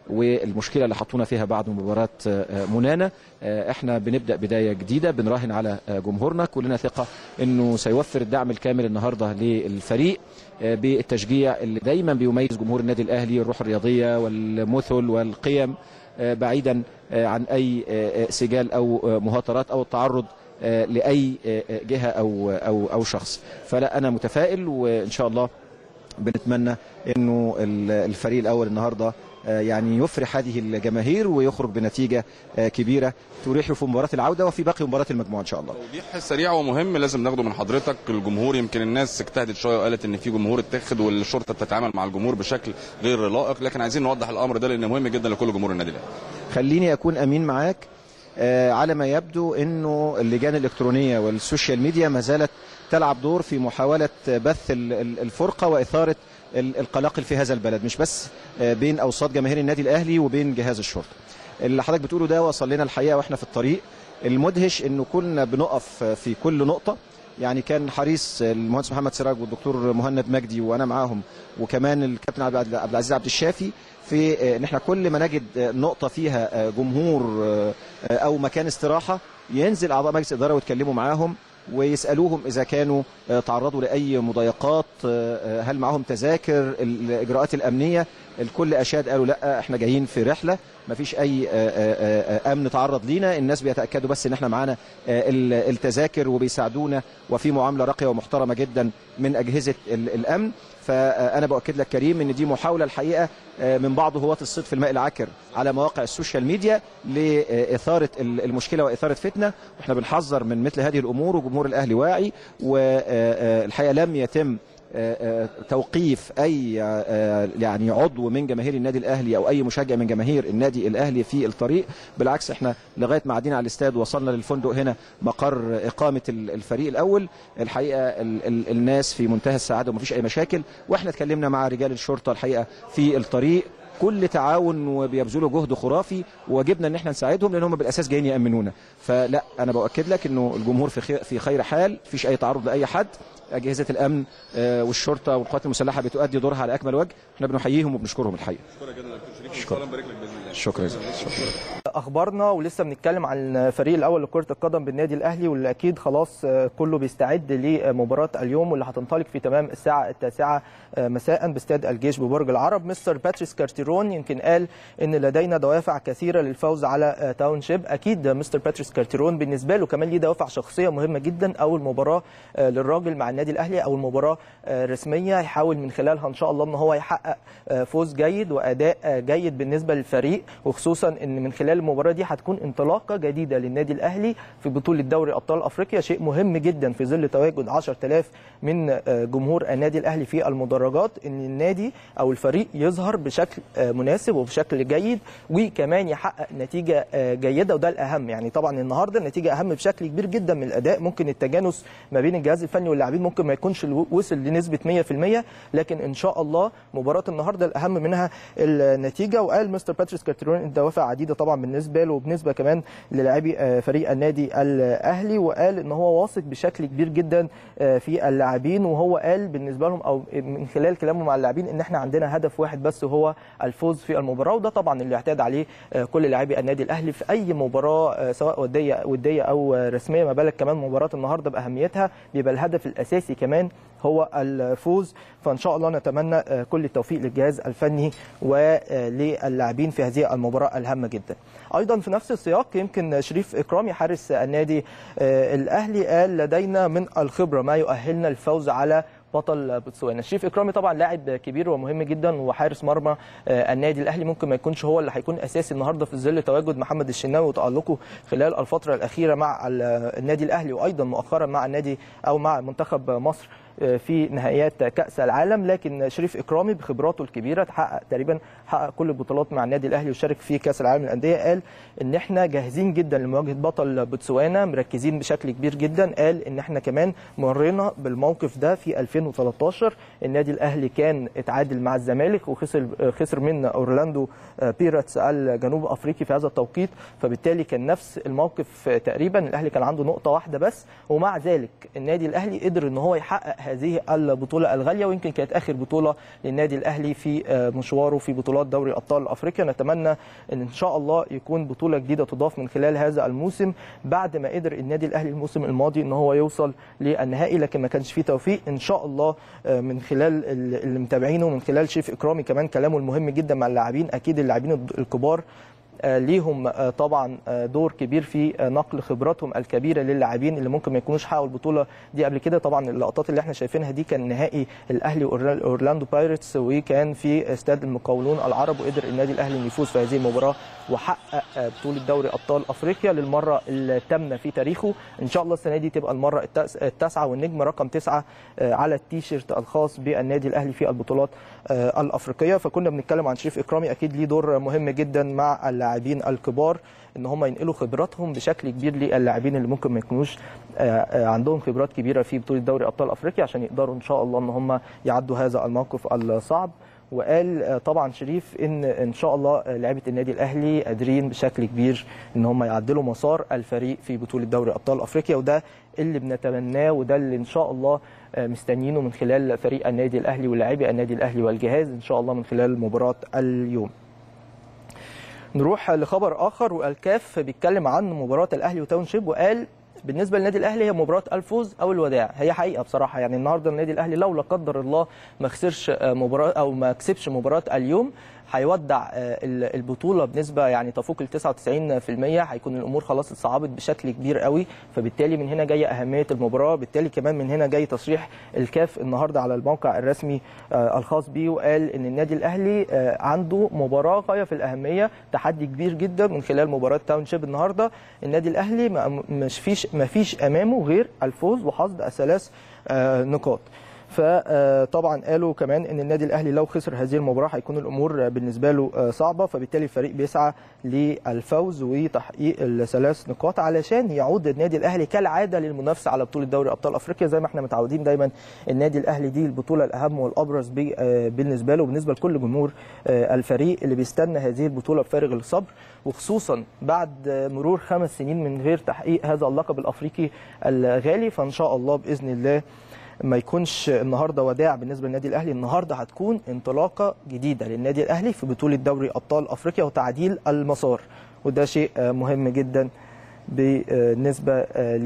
Speaker 3: والمشكله اللي حطونا فيها بعد مباراه منانا احنا بنبدا بدايه جديده بنراهن على جمهورنا كلنا ثقه انه سيوفر الدعم الكامل النهارده للفريق بالتشجيع اللي دايما بيميز جمهور النادي الاهلي الروح الرياضيه والمثل والقيم بعيدا عن اي سجال او مهاترات او التعرض لاي جهه او او او شخص فلا انا متفائل وان شاء الله بنتمنى انه الفريق الاول النهارده يعني يفرح هذه الجماهير ويخرج بنتيجه كبيره تريحه في مباراه العوده وفي باقي مباريات المجموعه ان شاء الله.
Speaker 2: توضيح سريع ومهم لازم ناخده من حضرتك الجمهور يمكن الناس اجتهدت شويه وقالت ان في جمهور اتخذ والشرطه بتتعامل مع الجمهور بشكل غير لائق لكن عايزين نوضح الامر ده لانه مهم جدا لكل جمهور النادي الاهلي.
Speaker 3: خليني اكون امين معاك آه على ما يبدو انه اللجان الالكترونيه والسوشيال ميديا ما زالت تلعب دور في محاوله بث الفرقه واثاره القلاقل في هذا البلد مش بس بين اوساط جماهير النادي الاهلي وبين جهاز الشرطه اللي حضرتك بتقوله ده وصل لنا الحقيقه واحنا في الطريق المدهش انه كنا بنقف في كل نقطه يعني كان حريص المهندس محمد سراج والدكتور مهند مجدي وانا معاهم وكمان الكابتن عبد العزيز عبد الشافي في ان احنا كل ما نجد نقطه فيها جمهور او مكان استراحه ينزل اعضاء مجلس الاداره ويتكلموا معاهم ويسالوهم اذا كانوا تعرضوا لاي مضايقات هل معاهم تذاكر الاجراءات الامنيه الكل اشاد قالوا لا احنا جايين في رحله ما فيش اي امن تعرض لينا الناس بيتاكدوا بس ان احنا معانا التذاكر وبيساعدونا وفي معامله راقيه ومحترمه جدا من اجهزه الامن فانا باكد لك كريم ان دي محاوله الحقيقه من بعض هواة الصيد في الماء العكر على مواقع السوشيال ميديا لاثاره المشكله واثاره فتنه واحنا بنحذر من مثل هذه الامور وجمهور الاهلي واعي والحقيقه لم يتم توقيف اي يعني عضو من جماهير النادي الاهلي او اي مشجع من جماهير النادي الاهلي في الطريق بالعكس احنا لغايه ما عدينا على الاستاد وصلنا للفندق هنا مقر اقامه الفريق الاول الحقيقه ال ال الناس في منتهى السعاده ومفيش اي مشاكل واحنا اتكلمنا مع رجال الشرطه الحقيقه في الطريق كل تعاون وبيبذلوا جهد خرافي وواجبنا ان احنا نساعدهم لان هم بالاساس جايين يامنونا فلا انا باكد لك انه الجمهور في خير في خير حال مفيش اي تعرض لاي حد اجهزه الامن والشرطه والقوات المسلحه بتؤدي دورها على اكمل وجه احنا بنحييهم وبنشكرهم الحقيقه
Speaker 2: شكرا جدا دكتور شريف شكرا بارك لك باذن الله
Speaker 3: شكرا شكرا
Speaker 1: اخبارنا ولسه بنتكلم عن الفريق الاول لكره القدم بالنادي الاهلي واللي اكيد خلاص كله بيستعد لمباراه اليوم واللي هتنطلق في تمام الساعه التاسعه مساء باستاد الجيش ببرج العرب مستر باتريس كارتيرون يمكن قال ان لدينا دوافع كثيره للفوز على تاونشيب اكيد مستر باتريس كارتيرون بالنسبه له كمان ليه دوافع شخصيه مهمه جدا اول مباراه للراجل مع النادي الاهلي او المباراه رسميه يحاول من خلالها ان شاء الله ان هو يحقق فوز جيد واداء جيد بالنسبه للفريق وخصوصا ان من خلال المباراه دي هتكون انطلاقه جديده للنادي الاهلي في بطوله دوري ابطال افريقيا شيء مهم جدا في ظل تواجد 10000 من جمهور النادي الاهلي في المدرجات ان النادي او الفريق يظهر بشكل مناسب وبشكل جيد وكمان يحقق نتيجه جيده وده الاهم يعني طبعا النهارده النتيجه اهم بشكل كبير جدا من الاداء ممكن التجانس ما بين الجهاز الفني واللاعبين ممكن ما يكونش وصل لنسبه 100% لكن ان شاء الله مباراه النهارده الاهم منها النتيجه وقال مستر باتريس كارتيرون الدوافع عديده طبعا بالنسبه له وبالنسبه كمان للاعبي فريق النادي الاهلي وقال ان هو واثق بشكل كبير جدا في اللاعبين وهو قال بالنسبه لهم او من خلال كلامه مع اللاعبين ان احنا عندنا هدف واحد بس وهو الفوز في المباراه وده طبعا اللي اعتاد عليه كل لاعبي النادي الاهلي في اي مباراه سواء وديه وديه او رسميه ما بالك كمان مباراه النهارده باهميتها بيبقى الهدف الاساسي كمان هو الفوز فان شاء الله نتمنى كل التوفيق للجهاز الفني وللاعبين في هذه المباراه الهامه جدا. ايضا في نفس السياق يمكن شريف اكرامي حارس النادي الاهلي قال لدينا من الخبره ما يؤهلنا للفوز على بطل بوتسوانا شريف اكرامي طبعا لاعب كبير ومهم جدا وحارس مرمى النادي الاهلي ممكن ما يكونش هو اللي هيكون اساسي النهارده في ظل تواجد محمد الشناوي وتالقه خلال الفتره الاخيره مع النادي الاهلي وايضا مؤخرا مع النادي او مع منتخب مصر في نهائيات كاس العالم لكن شريف اكرامي بخبراته الكبيره تحقق تقريبا حقق كل البطولات مع النادي الاهلي وشارك في كاس العالم للانديه قال ان احنا جاهزين جدا لمواجهه بطل بوتسوانا مركزين بشكل كبير جدا قال ان احنا كمان مرينا بالموقف ده في 2013 النادي الاهلي كان اتعادل مع الزمالك وخسر خسر من اورلاندو بيراتس الجنوب افريقي في هذا التوقيت فبالتالي كان نفس الموقف تقريبا الاهلي كان عنده نقطه واحده بس ومع ذلك النادي الاهلي قدر ان هو يحقق هذه البطوله الغاليه ويمكن كانت اخر بطوله للنادي الاهلي في مشواره في بطولات دوري ابطال افريقيا نتمنى ان ان شاء الله يكون بطوله جديده تضاف من خلال هذا الموسم بعد ما قدر النادي الاهلي الموسم الماضي ان هو يوصل للنهائي لكن ما كانش فيه توفيق ان شاء الله من خلال اللي متابعينه من خلال شريف اكرامي كمان كلامه المهم جدا مع اللاعبين اكيد اللاعبين الكبار ليهم طبعا دور كبير في نقل خبراتهم الكبيره للاعبين اللي ممكن ما يكونوش حققوا البطوله دي قبل كده طبعا اللقطات اللي احنا شايفينها دي كان نهائي الاهلي واورلاندو بايرتس وكان في استاد المقاولون العرب وقدر النادي الاهلي انه يفوز في هذه المباراه وحقق بطوله دوري ابطال افريقيا للمره الثامنه في تاريخه ان شاء الله السنه دي تبقى المره التاسعه والنجم رقم تسعه على التيشيرت الخاص بالنادي الاهلي في البطولات الافريقيه فكنا بنتكلم عن شريف اكرامي اكيد ليه دور مهم جدا مع اللاعبين الكبار ان هم ينقلوا خبراتهم بشكل كبير للاعبين اللي ممكن ما يكونوش عندهم خبرات كبيره في بطوله دوري ابطال افريقيا عشان يقدروا ان شاء الله ان هم يعدوا هذا الموقف الصعب وقال طبعا شريف ان ان شاء الله لعيبه النادي الاهلي قادرين بشكل كبير ان هم يعدلوا مسار الفريق في بطوله دوري ابطال افريقيا وده اللي بنتمناه وده اللي ان شاء الله مستنيينه من خلال فريق النادي الاهلي ولاعبي النادي الاهلي والجهاز ان شاء الله من خلال مباراه اليوم. نروح لخبر اخر والكاف بيتكلم عن مباراه الاهلي وتاونشيب وقال بالنسبه للنادي الاهلي هي مباراه الفوز او الوداع هي حقيقه بصراحه يعني النهارده النادي الاهلي لو لا قدر الله ما خسرش مباراه او ما كسبش مباراه اليوم هيودع البطوله بنسبه يعني تفوق ال 99% هيكون الامور خلاص اتصعبت بشكل كبير قوي فبالتالي من هنا جايه اهميه المباراه بالتالي كمان من هنا جاي تصريح الكاف النهارده على الموقع الرسمي الخاص بيه وقال ان النادي الاهلي عنده مباراه غايه في الاهميه تحدي كبير جدا من خلال مباراه تاونشيب النهارده النادي الاهلي مش فيش ما فيش امامه غير الفوز وحصد الثلاث نقاط فطبعا قالوا كمان ان النادي الاهلي لو خسر هذه المباراه هيكون الامور بالنسبه له صعبه فبالتالي الفريق بيسعى للفوز وتحقيق الثلاث نقاط علشان يعود النادي الاهلي كالعاده للمنافسه على بطوله دوري ابطال افريقيا زي ما احنا متعودين دايما النادي الاهلي دي البطوله الاهم والابرز بالنسبه له وبالنسبه لكل جمهور الفريق اللي بيستنى هذه البطوله بفارغ الصبر وخصوصا بعد مرور خمس سنين من غير تحقيق هذا اللقب الافريقي الغالي فان شاء الله باذن الله ما يكونش النهارده وداع بالنسبه للنادي الاهلي النهارده هتكون انطلاقه جديده للنادي الاهلي في بطوله دوري ابطال افريقيا وتعديل المسار وده شيء مهم جدا بالنسبه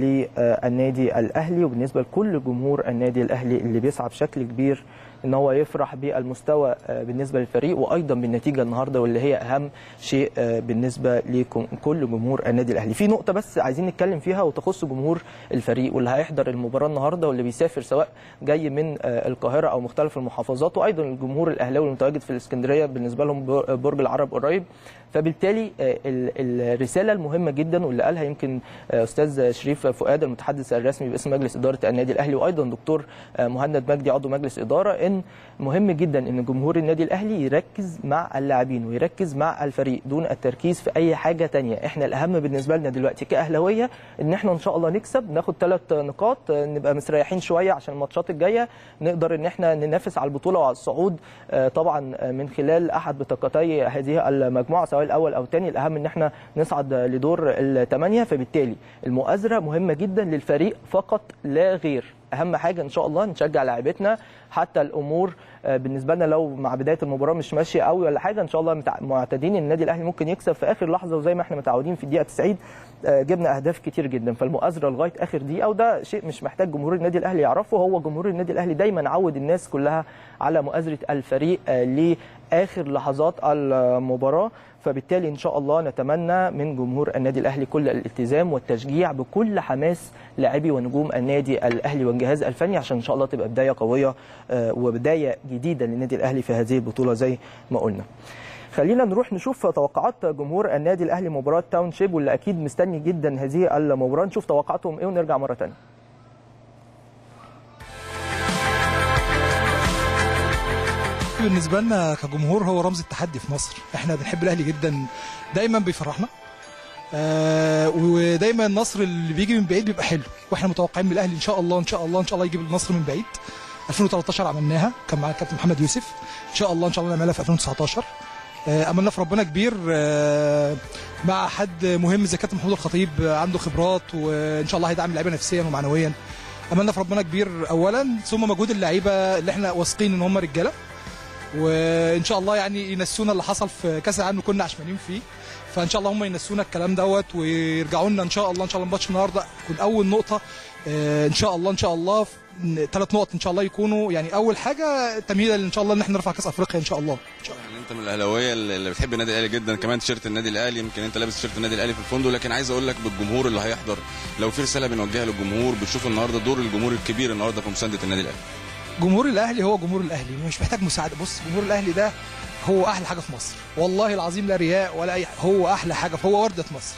Speaker 1: للنادي الاهلي وبالنسبه لكل جمهور النادي الاهلي اللي بيسعى بشكل كبير ان هو يفرح بالمستوى بالنسبه للفريق وايضا بالنتيجه النهارده واللي هي اهم شيء بالنسبه لكل جمهور النادي الاهلي في نقطه بس عايزين نتكلم فيها وتخص جمهور الفريق واللي هيحضر المباراه النهارده واللي بيسافر سواء جاي من القاهره او مختلف المحافظات وايضا الجمهور الاهلاوي المتواجد في الاسكندريه بالنسبه لهم برج العرب قريب فبالتالي الرساله المهمه جدا واللي قالها يمكن استاذ شريف فؤاد المتحدث الرسمي باسم مجلس اداره النادي الاهلي وايضا دكتور مهند مجدي عضو مجلس اداره ان مهم جدا ان جمهور النادي الاهلي يركز مع اللاعبين ويركز مع الفريق دون التركيز في اي حاجه تانية احنا الاهم بالنسبه لنا دلوقتي كاهلاويه ان احنا ان شاء الله نكسب ناخد ثلاث نقاط نبقى مستريحين شويه عشان الماتشات الجايه نقدر ان احنا ننافس على البطوله وعلى الصعود طبعا من خلال احد بطاقتي هذه المجموعه سواء الاول او الثاني الاهم ان احنا نصعد لدور الثمانيه فبالتالي المؤازره مهمه جدا للفريق فقط لا غير اهم حاجه ان شاء الله نشجع لاعيبتنا حتى الامور بالنسبه لنا لو مع بدايه المباراه مش ماشيه قوي ولا حاجه ان شاء الله معتادين ان النادي الاهلي ممكن يكسب في اخر لحظه وزي ما احنا متعودين في الدقيقه 90 جبنا اهداف كتير جدا فالمؤازره لغايه اخر دقيقه وده شيء مش محتاج جمهور النادي الاهلي يعرفه هو جمهور النادي الاهلي دايما عود الناس كلها على مؤازره الفريق لاخر لحظات المباراه فبالتالي ان شاء الله نتمنى من جمهور النادي الاهلي كل الالتزام والتشجيع بكل حماس لاعبي ونجوم النادي الاهلي والجهاز الفني عشان ان شاء الله تبقى بدايه قويه وبدايه جديده للنادي الاهلي في هذه البطوله زي ما قلنا. خلينا نروح نشوف توقعات جمهور النادي الاهلي مباراه تاون شيب واللي اكيد مستني جدا هذه المباراه نشوف توقعاتهم ايه ونرجع مره ثانيه.
Speaker 7: بالنسبه لنا كجمهور هو رمز التحدي في مصر احنا بنحب الاهلي جدا دايما بيفرحنا آه ودايما النصر اللي بيجي من بعيد بيبقى حلو واحنا متوقعين من الاهلي ان شاء الله ان شاء الله ان شاء الله يجيب النصر من بعيد 2013 عملناها كان معانا الكابتن محمد يوسف ان شاء الله ان شاء الله نعملها في 2019 آه املنا في ربنا كبير آه مع حد مهم زي كابتن محمود الخطيب عنده خبرات وان شاء الله هيدعم اللعيبه نفسيا ومعنويا املنا في ربنا كبير اولا ثم مجهود اللعيبه اللي احنا واثقين ان هم رجاله وان شاء الله يعني ينسونا اللي حصل في كاس العالم اللي كنا عشمانين فيه فان شاء الله هم ينسونا الكلام دوت ويرجعوا لنا ان شاء الله ان شاء الله ماتش النهارده يكون اول نقطه آه، ان شاء الله ان شاء الله ثلاث نقط ان شاء الله يكونوا يعني اول حاجه تمهيدا ان شاء الله ان احنا نرفع كاس افريقيا ان شاء الله ان شاء الله
Speaker 2: يعني انت من الاهلاويه اللي بتحب النادي الاهلي جدا كمان تيشيرت النادي الاهلي يمكن انت لابس تيشيرت النادي الاهلي في الفندق لكن عايز اقول لك بالجمهور اللي هيحضر لو في رساله بنوجهها للجمهور بتشوف النهارده دور الجمهور الكبير النهارده في مسانده النادي الاهلي
Speaker 7: جمهور الاهلي هو جمهور الاهلي مش محتاج مساعده بص جمهور الاهلي ده هو احلى حاجه في مصر والله العظيم لا رياء ولا اي هو احلى حاجه فهو ورده مصر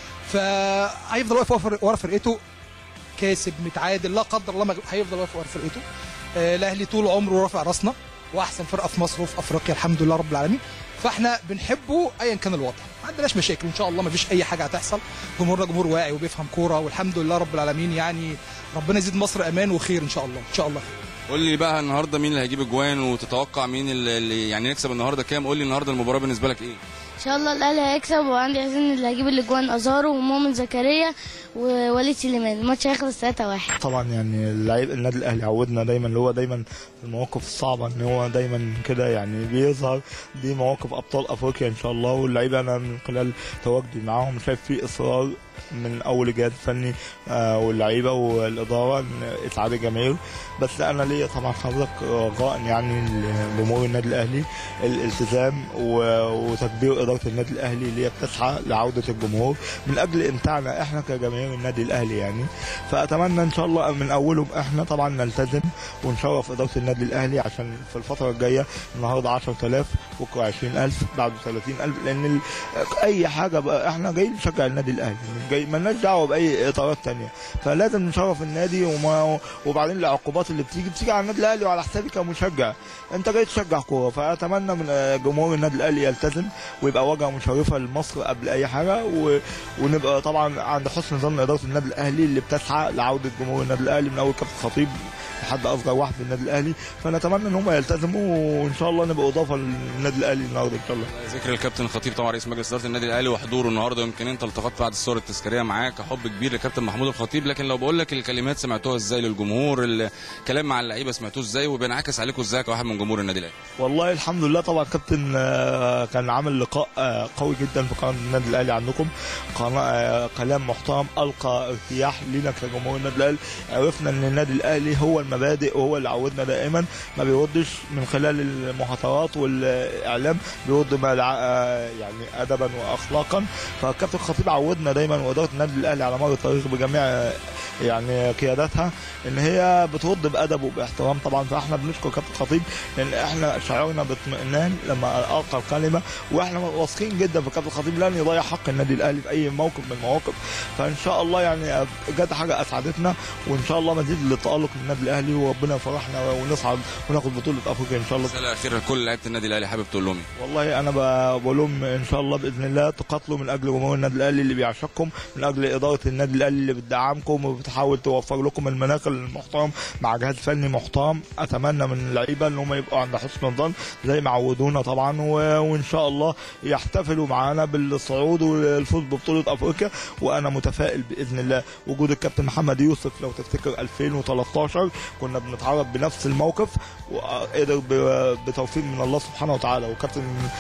Speaker 7: فهيفضل واقف ورا- ورا فرقته كاسب متعادل لا قدر الله ما- هيفضل واقف ورا فرقته آه، الاهلي طول عمره رافع راسنا واحسن فرقه في مصر وفي افريقيا الحمد لله رب العالمين فاحنا بنحبه ايا كان الوضع ما عندناش مشاكل ان شاء الله ما فيش اي حاجه هتحصل جمهورنا جمهور واعي وبيفهم كوره والحمد لله رب العالمين يعني ربنا يزيد مصر امان وخير ان شاء الله ان شاء الله
Speaker 2: قول لي بقى النهارده مين اللي هيجيب اجوان وتتوقع مين اللي اللي يعني نكسب النهارده كام قول لي النهارده المباراه بالنسبه لك ايه
Speaker 8: ان شاء الله الاهلي هيكسب وعندي احساس ان اللي هيجيب الاجوان ازارو ومؤمن زكريا ووليد سليمان الماتش هيخلص 3 1
Speaker 9: طبعا يعني اللعيب النادي الاهلي عودنا دايما اللي هو دايما في المواقف الصعبه ان هو دايما كده يعني بيظهر دي مواقف ابطال افريقيا ان شاء الله واللعيبه انا من خلال تواجدي معاهم شايف في اصرار من اول الجهاز الفني آه، واللعيبه والاداره ان اسعاد الجماهير بس انا ليا طبعا حضرتك رجاء يعني لجمهور النادي الاهلي الالتزام و- وتكبير اداره النادي الاهلي اللي هي بتسعى لعوده الجمهور من اجل امتاعنا احنا كجماهير النادي الاهلي يعني فاتمنى ان شاء الله من اولهم احنا طبعا نلتزم ونشرف اداره النادي الاهلي عشان في الفتره الجايه النهارده 10000 بكره 20000 بعده 30000 لان ال- اي حاجه بقى احنا جايين نشجع النادي الاهلي مش جاي مالناش دعوه باي اطارات تانية فلازم نشرف النادي وما وبعدين العقوبات اللي بتيجي بتيجي على النادي الاهلي وعلى حسابي كمشجع انت جاي تشجع كوره فاتمنى من آه، جمهور النادي الاهلي يلتزم ويبقى واجهه مشرفه لمصر قبل اي حاجه و... ونبقى طبعا عند حسن ظن اداره النادي الاهلي اللي بتسعى لعوده جمهور النادي الاهلي من اول كابتن خطيب لحد اصغر واحد في النادي الاهلي فنتمنى ان هم يلتزموا وان شاء الله نبقى اضافه للنادي الاهلي النهارده ان شاء الله
Speaker 2: ذكر الكابتن الخطيب طبعا رئيس مجلس اداره النادي الاهلي وحضوره النهارده يمكن انت التقطت بعد الصور التذكاريه معاه كحب كبير لكابتن محمود الخطيب لكن لو بقول لك الكلمات سمعتوها ازاي للجمهور الكلام مع اللعيبه سمعتوه ازاي وبينعكس عليكم ازاي كواحد من جمهور النادي الاهلي
Speaker 9: والله الحمد لله طبعا كابتن آه، كان عامل لقاء آه، قوي جدا في قناه النادي الاهلي عندكم قناه آه، كلام محترم القى ارتياح لينا كجمهور النادي الاهلي عرفنا ان النادي الاهلي هو المبادئ وهو اللي عودنا دائما ما بيردش من خلال المحاضرات والاعلام بيرد ما دع- آه، يعني ادبا واخلاقا فالكابتن الخطيب عودنا دايما واداره النادي الاهلي على مر التاريخ بجميع آه، يعني قياداتها ان هي بترد بادب وباحترام طبعا فاحنا بنشكر كابتن الخطيب لان احنا شعرنا باطمئنان لما القى الكلمه واحنا واثقين جدا في كابتن الخطيب لن يضيع حق النادي الاهلي في اي موقف من المواقف فان شاء الله يعني جت حاجه اسعدتنا وان شاء الله مزيد للتالق للنادي الاهلي وربنا يفرحنا ونصعد وناخد بطوله افريقيا ان شاء الله
Speaker 2: رساله اخيره لكل لعيبه النادي الاهلي حابب تقول لهم ايه
Speaker 9: والله انا ب- بقول لهم ان شاء الله باذن الله تقاتلوا من اجل جمهور النادي الاهلي اللي بيعشقكم من اجل اداره النادي الاهلي اللي بتدعمكم وبتحاول توفر لكم المناخ المحترم مع جهاز فني محترم اتمنى من اللعيبه ان هم يبقوا عند حسن الظن زي ما عودونا طبعا و... وان شاء الله يحتفلوا معانا بالصعود والفوز ببطوله افريقيا وانا متفائل باذن الله وجود الكابتن محمد يوسف لو تفتكر 2013 كنا بنتعرض بنفس الموقف وقدر ب- بتوفيق من الله سبحانه وتعالى وكابتن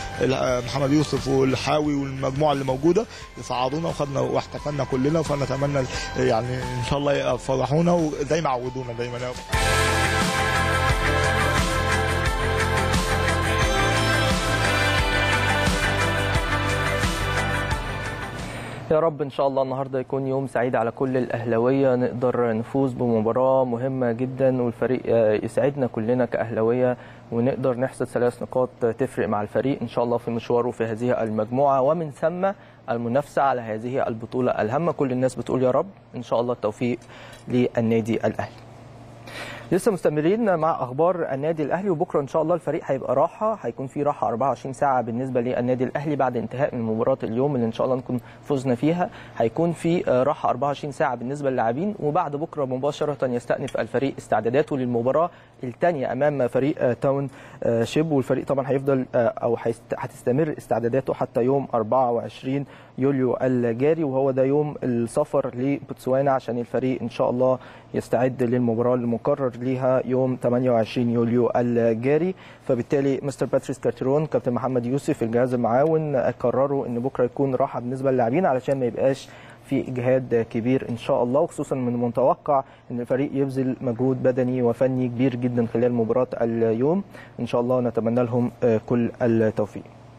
Speaker 9: ال- محمد يوسف والحاوي والمجموعه اللي موجوده يصعدونا وخدنا واحتفلنا كلنا فنتمنى يعني ان شاء الله يفرحونا وزي ما عودونا دايما يا رب.
Speaker 1: يا رب ان شاء الله النهارده يكون يوم سعيد على كل الاهلاويه نقدر نفوز بمباراه مهمه جدا والفريق آه، يسعدنا كلنا كاهلاويه ونقدر نحصد ثلاث نقاط تفرق مع الفريق ان شاء الله في مشواره في هذه المجموعه ومن ثم المنافسه على هذه البطوله الهامه كل الناس بتقول يا رب ان شاء الله التوفيق للنادي الاهلي لسه مستمرين مع اخبار النادي الاهلي وبكره ان شاء الله الفريق هيبقى راحه هيكون في راحه 24 ساعه بالنسبه للنادي الاهلي بعد انتهاء من مباراه اليوم اللي ان شاء الله نكون فزنا فيها هيكون في راحه 24 ساعه بالنسبه للاعبين وبعد بكره مباشره يستأنف الفريق استعداداته للمباراه الثانيه امام فريق تاون شيب والفريق طبعا هيفضل او هتستمر استعداداته حتى يوم 24 يوليو الجاري وهو ده يوم السفر لبوتسوانا عشان الفريق ان شاء الله يستعد للمباراه المقرر ليها يوم 28 يوليو الجاري فبالتالي مستر باتريس كارتيرون كابتن محمد يوسف الجهاز المعاون قرروا ان بكره يكون راحه بالنسبه للاعبين علشان ما يبقاش في اجهاد كبير ان شاء الله وخصوصا من المتوقع ان الفريق يبذل مجهود بدني وفني كبير جدا خلال مباراه اليوم ان شاء الله نتمنى لهم كل التوفيق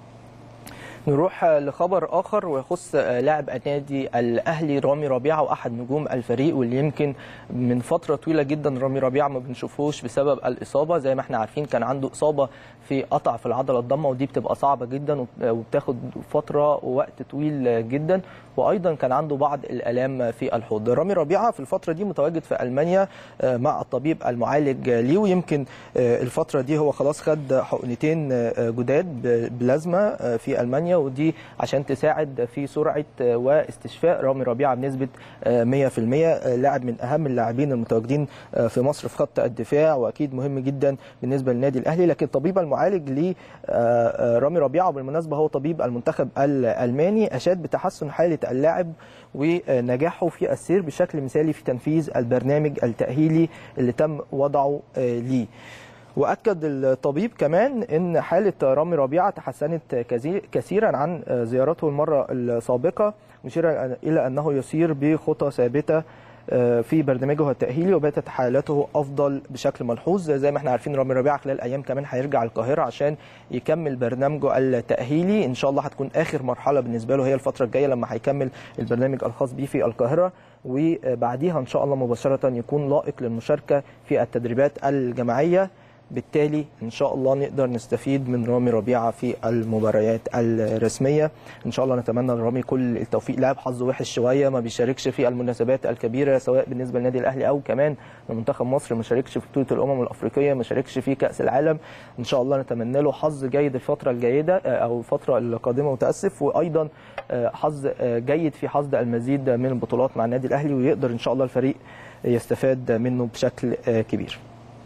Speaker 1: نروح لخبر اخر ويخص لاعب النادي الاهلي رامي ربيعه واحد نجوم الفريق واللي يمكن من فتره طويله جدا رامي ربيعه ما بنشوفوش بسبب الاصابه زي ما احنا عارفين كان عنده اصابه في قطع في العضله الضمه ودي بتبقى صعبه جدا وبتاخد فتره ووقت طويل جدا وايضا كان عنده بعض الالام في الحوض رامي ربيعه في الفتره دي متواجد في المانيا مع الطبيب المعالج ليه ويمكن الفتره دي هو خلاص خد حقنتين جداد بلازما في المانيا ودي عشان تساعد في سرعه واستشفاء رامي ربيعه بنسبه 100% لاعب من اهم اللاعبين المتواجدين في مصر في خط الدفاع واكيد مهم جدا بالنسبه للنادي الاهلي لكن الطبيب المعالج لرامي ربيعه وبالمناسبه هو طبيب المنتخب الالماني اشاد بتحسن حاله اللاعب ونجاحه في السير بشكل مثالي في تنفيذ البرنامج التاهيلي اللي تم وضعه ليه واكد الطبيب كمان ان حاله رامي ربيعه تحسنت كثيرا عن زيارته المره السابقه مشيرا الى انه يسير بخطى ثابته في برنامجه التاهيلي وباتت حالته افضل بشكل ملحوظ زي ما احنا عارفين رامي ربيعه خلال ايام كمان هيرجع القاهره عشان يكمل برنامجه التاهيلي ان شاء الله هتكون اخر مرحله بالنسبه له هي الفتره الجايه لما هيكمل البرنامج الخاص بيه في القاهره وبعديها ان شاء الله مباشره يكون لائق للمشاركه في التدريبات الجماعيه بالتالي ان شاء الله نقدر نستفيد من رامي ربيعه في المباريات الرسميه ان شاء الله نتمنى لرامي كل التوفيق لاعب حظه وحش شويه ما بيشاركش في المناسبات الكبيره سواء بالنسبه للنادي الاهلي او كمان لمنتخب مصر ما شاركش في بطوله الامم الافريقيه ما شاركش في كاس العالم ان شاء الله نتمنى له حظ جيد الفتره الجيده او الفتره القادمه متاسف وايضا حظ جيد في حصد المزيد من البطولات مع النادي الاهلي ويقدر ان شاء الله الفريق يستفاد منه بشكل كبير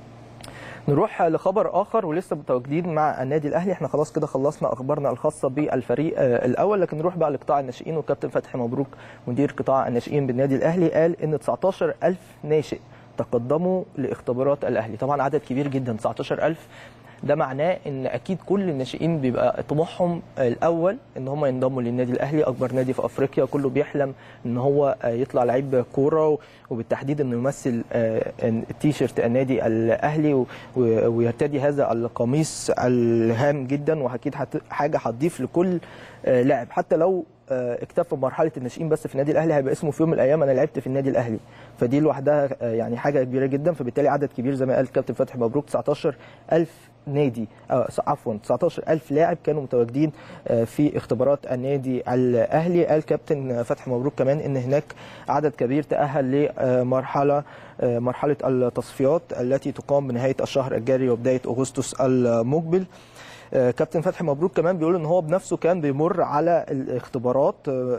Speaker 1: نروح لخبر اخر ولسه متواجدين مع النادي الاهلي احنا خلاص كده خلصنا اخبارنا الخاصه بالفريق الاول لكن نروح بقى لقطاع الناشئين والكابتن فتحي مبروك مدير قطاع الناشئين بالنادي الاهلي قال ان 19000 ناشئ تقدموا لاختبارات الاهلي طبعا عدد كبير جدا 19000 ده معناه ان اكيد كل الناشئين بيبقى طموحهم الاول ان هم ينضموا للنادي الاهلي اكبر نادي في افريقيا كله بيحلم ان هو يطلع لعيب كوره وبالتحديد انه يمثل التيشيرت النادي الاهلي ويرتدي هذا القميص الهام جدا واكيد حاجه هتضيف لكل لاعب حتى لو اكتفى بمرحله الناشئين بس في النادي الاهلي هيبقى اسمه في يوم من الايام انا لعبت في النادي الاهلي فدي لوحدها يعني حاجه كبيره جدا فبالتالي عدد كبير زي ما قال الكابتن فتحي مبروك 19000 نادي عفوا 19000 لاعب كانوا متواجدين في اختبارات النادي الاهلي قال كابتن فتحي مبروك كمان ان هناك عدد كبير تاهل لمرحله مرحله التصفيات التي تقام بنهايه الشهر الجاري وبدايه اغسطس المقبل كابتن فتحي مبروك كمان بيقول ان هو بنفسه كان بيمر على الاختبارات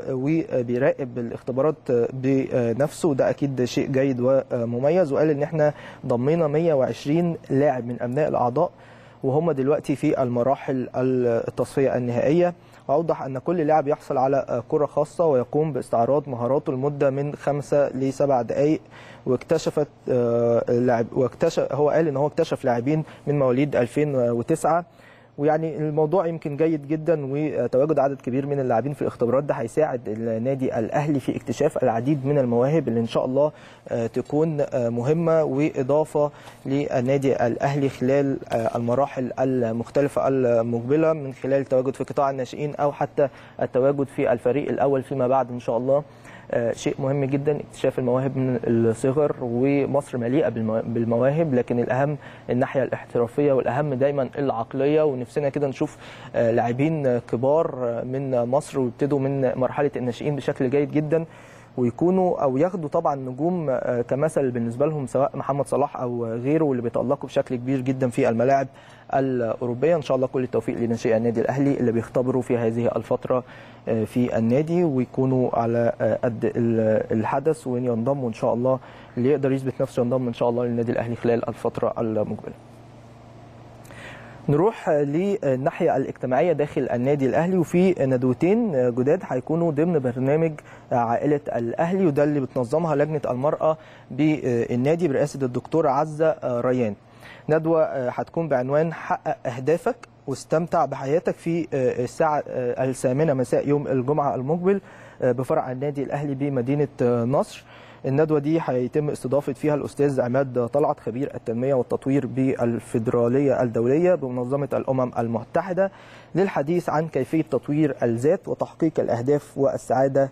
Speaker 1: وبيراقب الاختبارات بنفسه وده اكيد شيء جيد ومميز وقال ان احنا ضمينا 120 لاعب من ابناء الاعضاء وهم دلوقتي في المراحل التصفيه النهائيه واوضح ان كل لاعب يحصل على كره خاصه ويقوم باستعراض مهاراته لمده من خمسة لسبع دقائق واكتشفت لاعب واكتشف هو قال ان هو اكتشف لاعبين من مواليد 2009 ويعني الموضوع يمكن جيد جدا وتواجد عدد كبير من اللاعبين في الاختبارات ده هيساعد النادي الاهلي في اكتشاف العديد من المواهب اللي ان شاء الله تكون مهمه واضافه للنادي الاهلي خلال المراحل المختلفه المقبله من خلال التواجد في قطاع الناشئين او حتى التواجد في الفريق الاول فيما بعد ان شاء الله شيء مهم جدا اكتشاف المواهب من الصغر ومصر مليئه بالمواهب لكن الاهم الناحيه الاحترافيه والاهم دايما العقليه ونفسنا كده نشوف لاعبين كبار من مصر ويبتدوا من مرحله الناشئين بشكل جيد جدا ويكونوا او ياخدوا طبعا نجوم كمثل بالنسبه لهم سواء محمد صلاح او غيره واللي بيتالقوا بشكل كبير جدا في الملاعب الاوروبيه ان شاء الله كل التوفيق لناشئي النادي الاهلي اللي بيختبروا في هذه الفتره في النادي ويكونوا على قد الحدث وينضموا ان شاء الله اللي يقدر يثبت نفسه ينضم ان شاء الله للنادي الاهلي خلال الفتره المقبله نروح للناحية الاجتماعية داخل النادي الأهلي وفي ندوتين جداد هيكونوا ضمن برنامج عائلة الأهلي وده اللي بتنظمها لجنة المرأة بالنادي برئاسة الدكتورة عزة ريان ندوة هتكون بعنوان حقق أهدافك واستمتع بحياتك في الساعة الثامنة مساء يوم الجمعة المقبل بفرع النادي الأهلي بمدينة نصر الندوة دي هيتم استضافة فيها الأستاذ عماد طلعت خبير التنمية والتطوير بالفيدرالية الدولية بمنظمة الأمم المتحدة للحديث عن كيفية تطوير الذات وتحقيق الأهداف والسعادة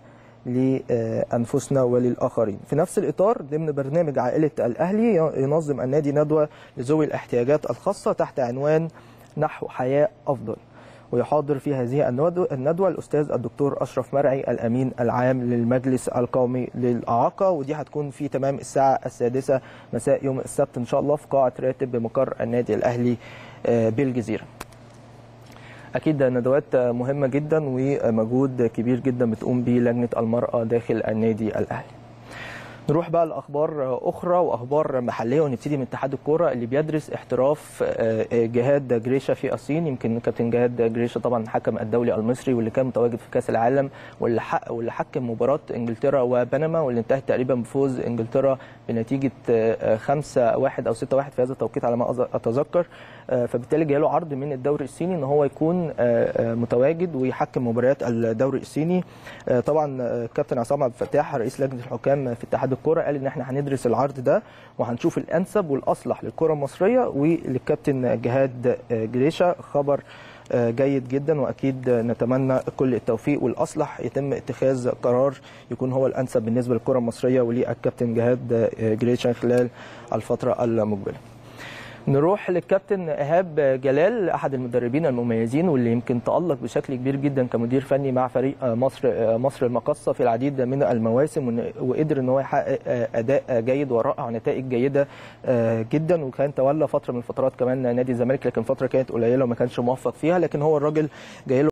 Speaker 1: لأنفسنا وللآخرين في نفس الإطار ضمن برنامج عائلة الأهلي ينظم النادي ندوة لذوي الاحتياجات الخاصة تحت عنوان نحو حياة أفضل ويحاضر في هذه الندوة الأستاذ الدكتور أشرف مرعي الأمين العام للمجلس القومي للإعاقة ودي هتكون في تمام الساعة السادسة مساء يوم السبت إن شاء الله في قاعة راتب بمقر النادي الأهلي بالجزيرة أكيد ندوات مهمة جدا ومجهود كبير جدا بتقوم به لجنة المرأة داخل النادي الأهلي نروح بقى لاخبار اخرى واخبار محليه ونبتدي من اتحاد الكوره اللي بيدرس احتراف جهاد جريشه في الصين يمكن كابتن جهاد جريشه طبعا الحكم الدولي المصري واللي كان متواجد في كاس العالم واللي حق واللي حكم مباراه انجلترا وبنما واللي انتهت تقريبا بفوز انجلترا بنتيجه 5 1 او 6 1 في هذا التوقيت على ما اتذكر فبالتالي جاي له عرض من الدوري الصيني ان هو يكون متواجد ويحكم مباريات الدوري الصيني طبعا كابتن عصام عبد الفتاح رئيس لجنه الحكام في اتحاد الكره قال ان احنا هندرس العرض ده وهنشوف الانسب والاصلح للكره المصريه وللكابتن جهاد جريشه خبر جيد جدا واكيد نتمنى كل التوفيق والاصلح يتم اتخاذ قرار يكون هو الانسب بالنسبه للكره المصريه وللكابتن جهاد جريشه خلال الفتره المقبله نروح للكابتن ايهاب جلال احد المدربين المميزين واللي يمكن تالق بشكل كبير جدا كمدير فني مع فريق مصر مصر المقصه في العديد من المواسم وقدر ان هو يحقق اداء جيد ورائع ونتائج جيده جدا وكان تولى فتره من الفترات كمان نادي الزمالك لكن فتره كانت قليله وما كانش موفق فيها لكن هو الراجل جاي له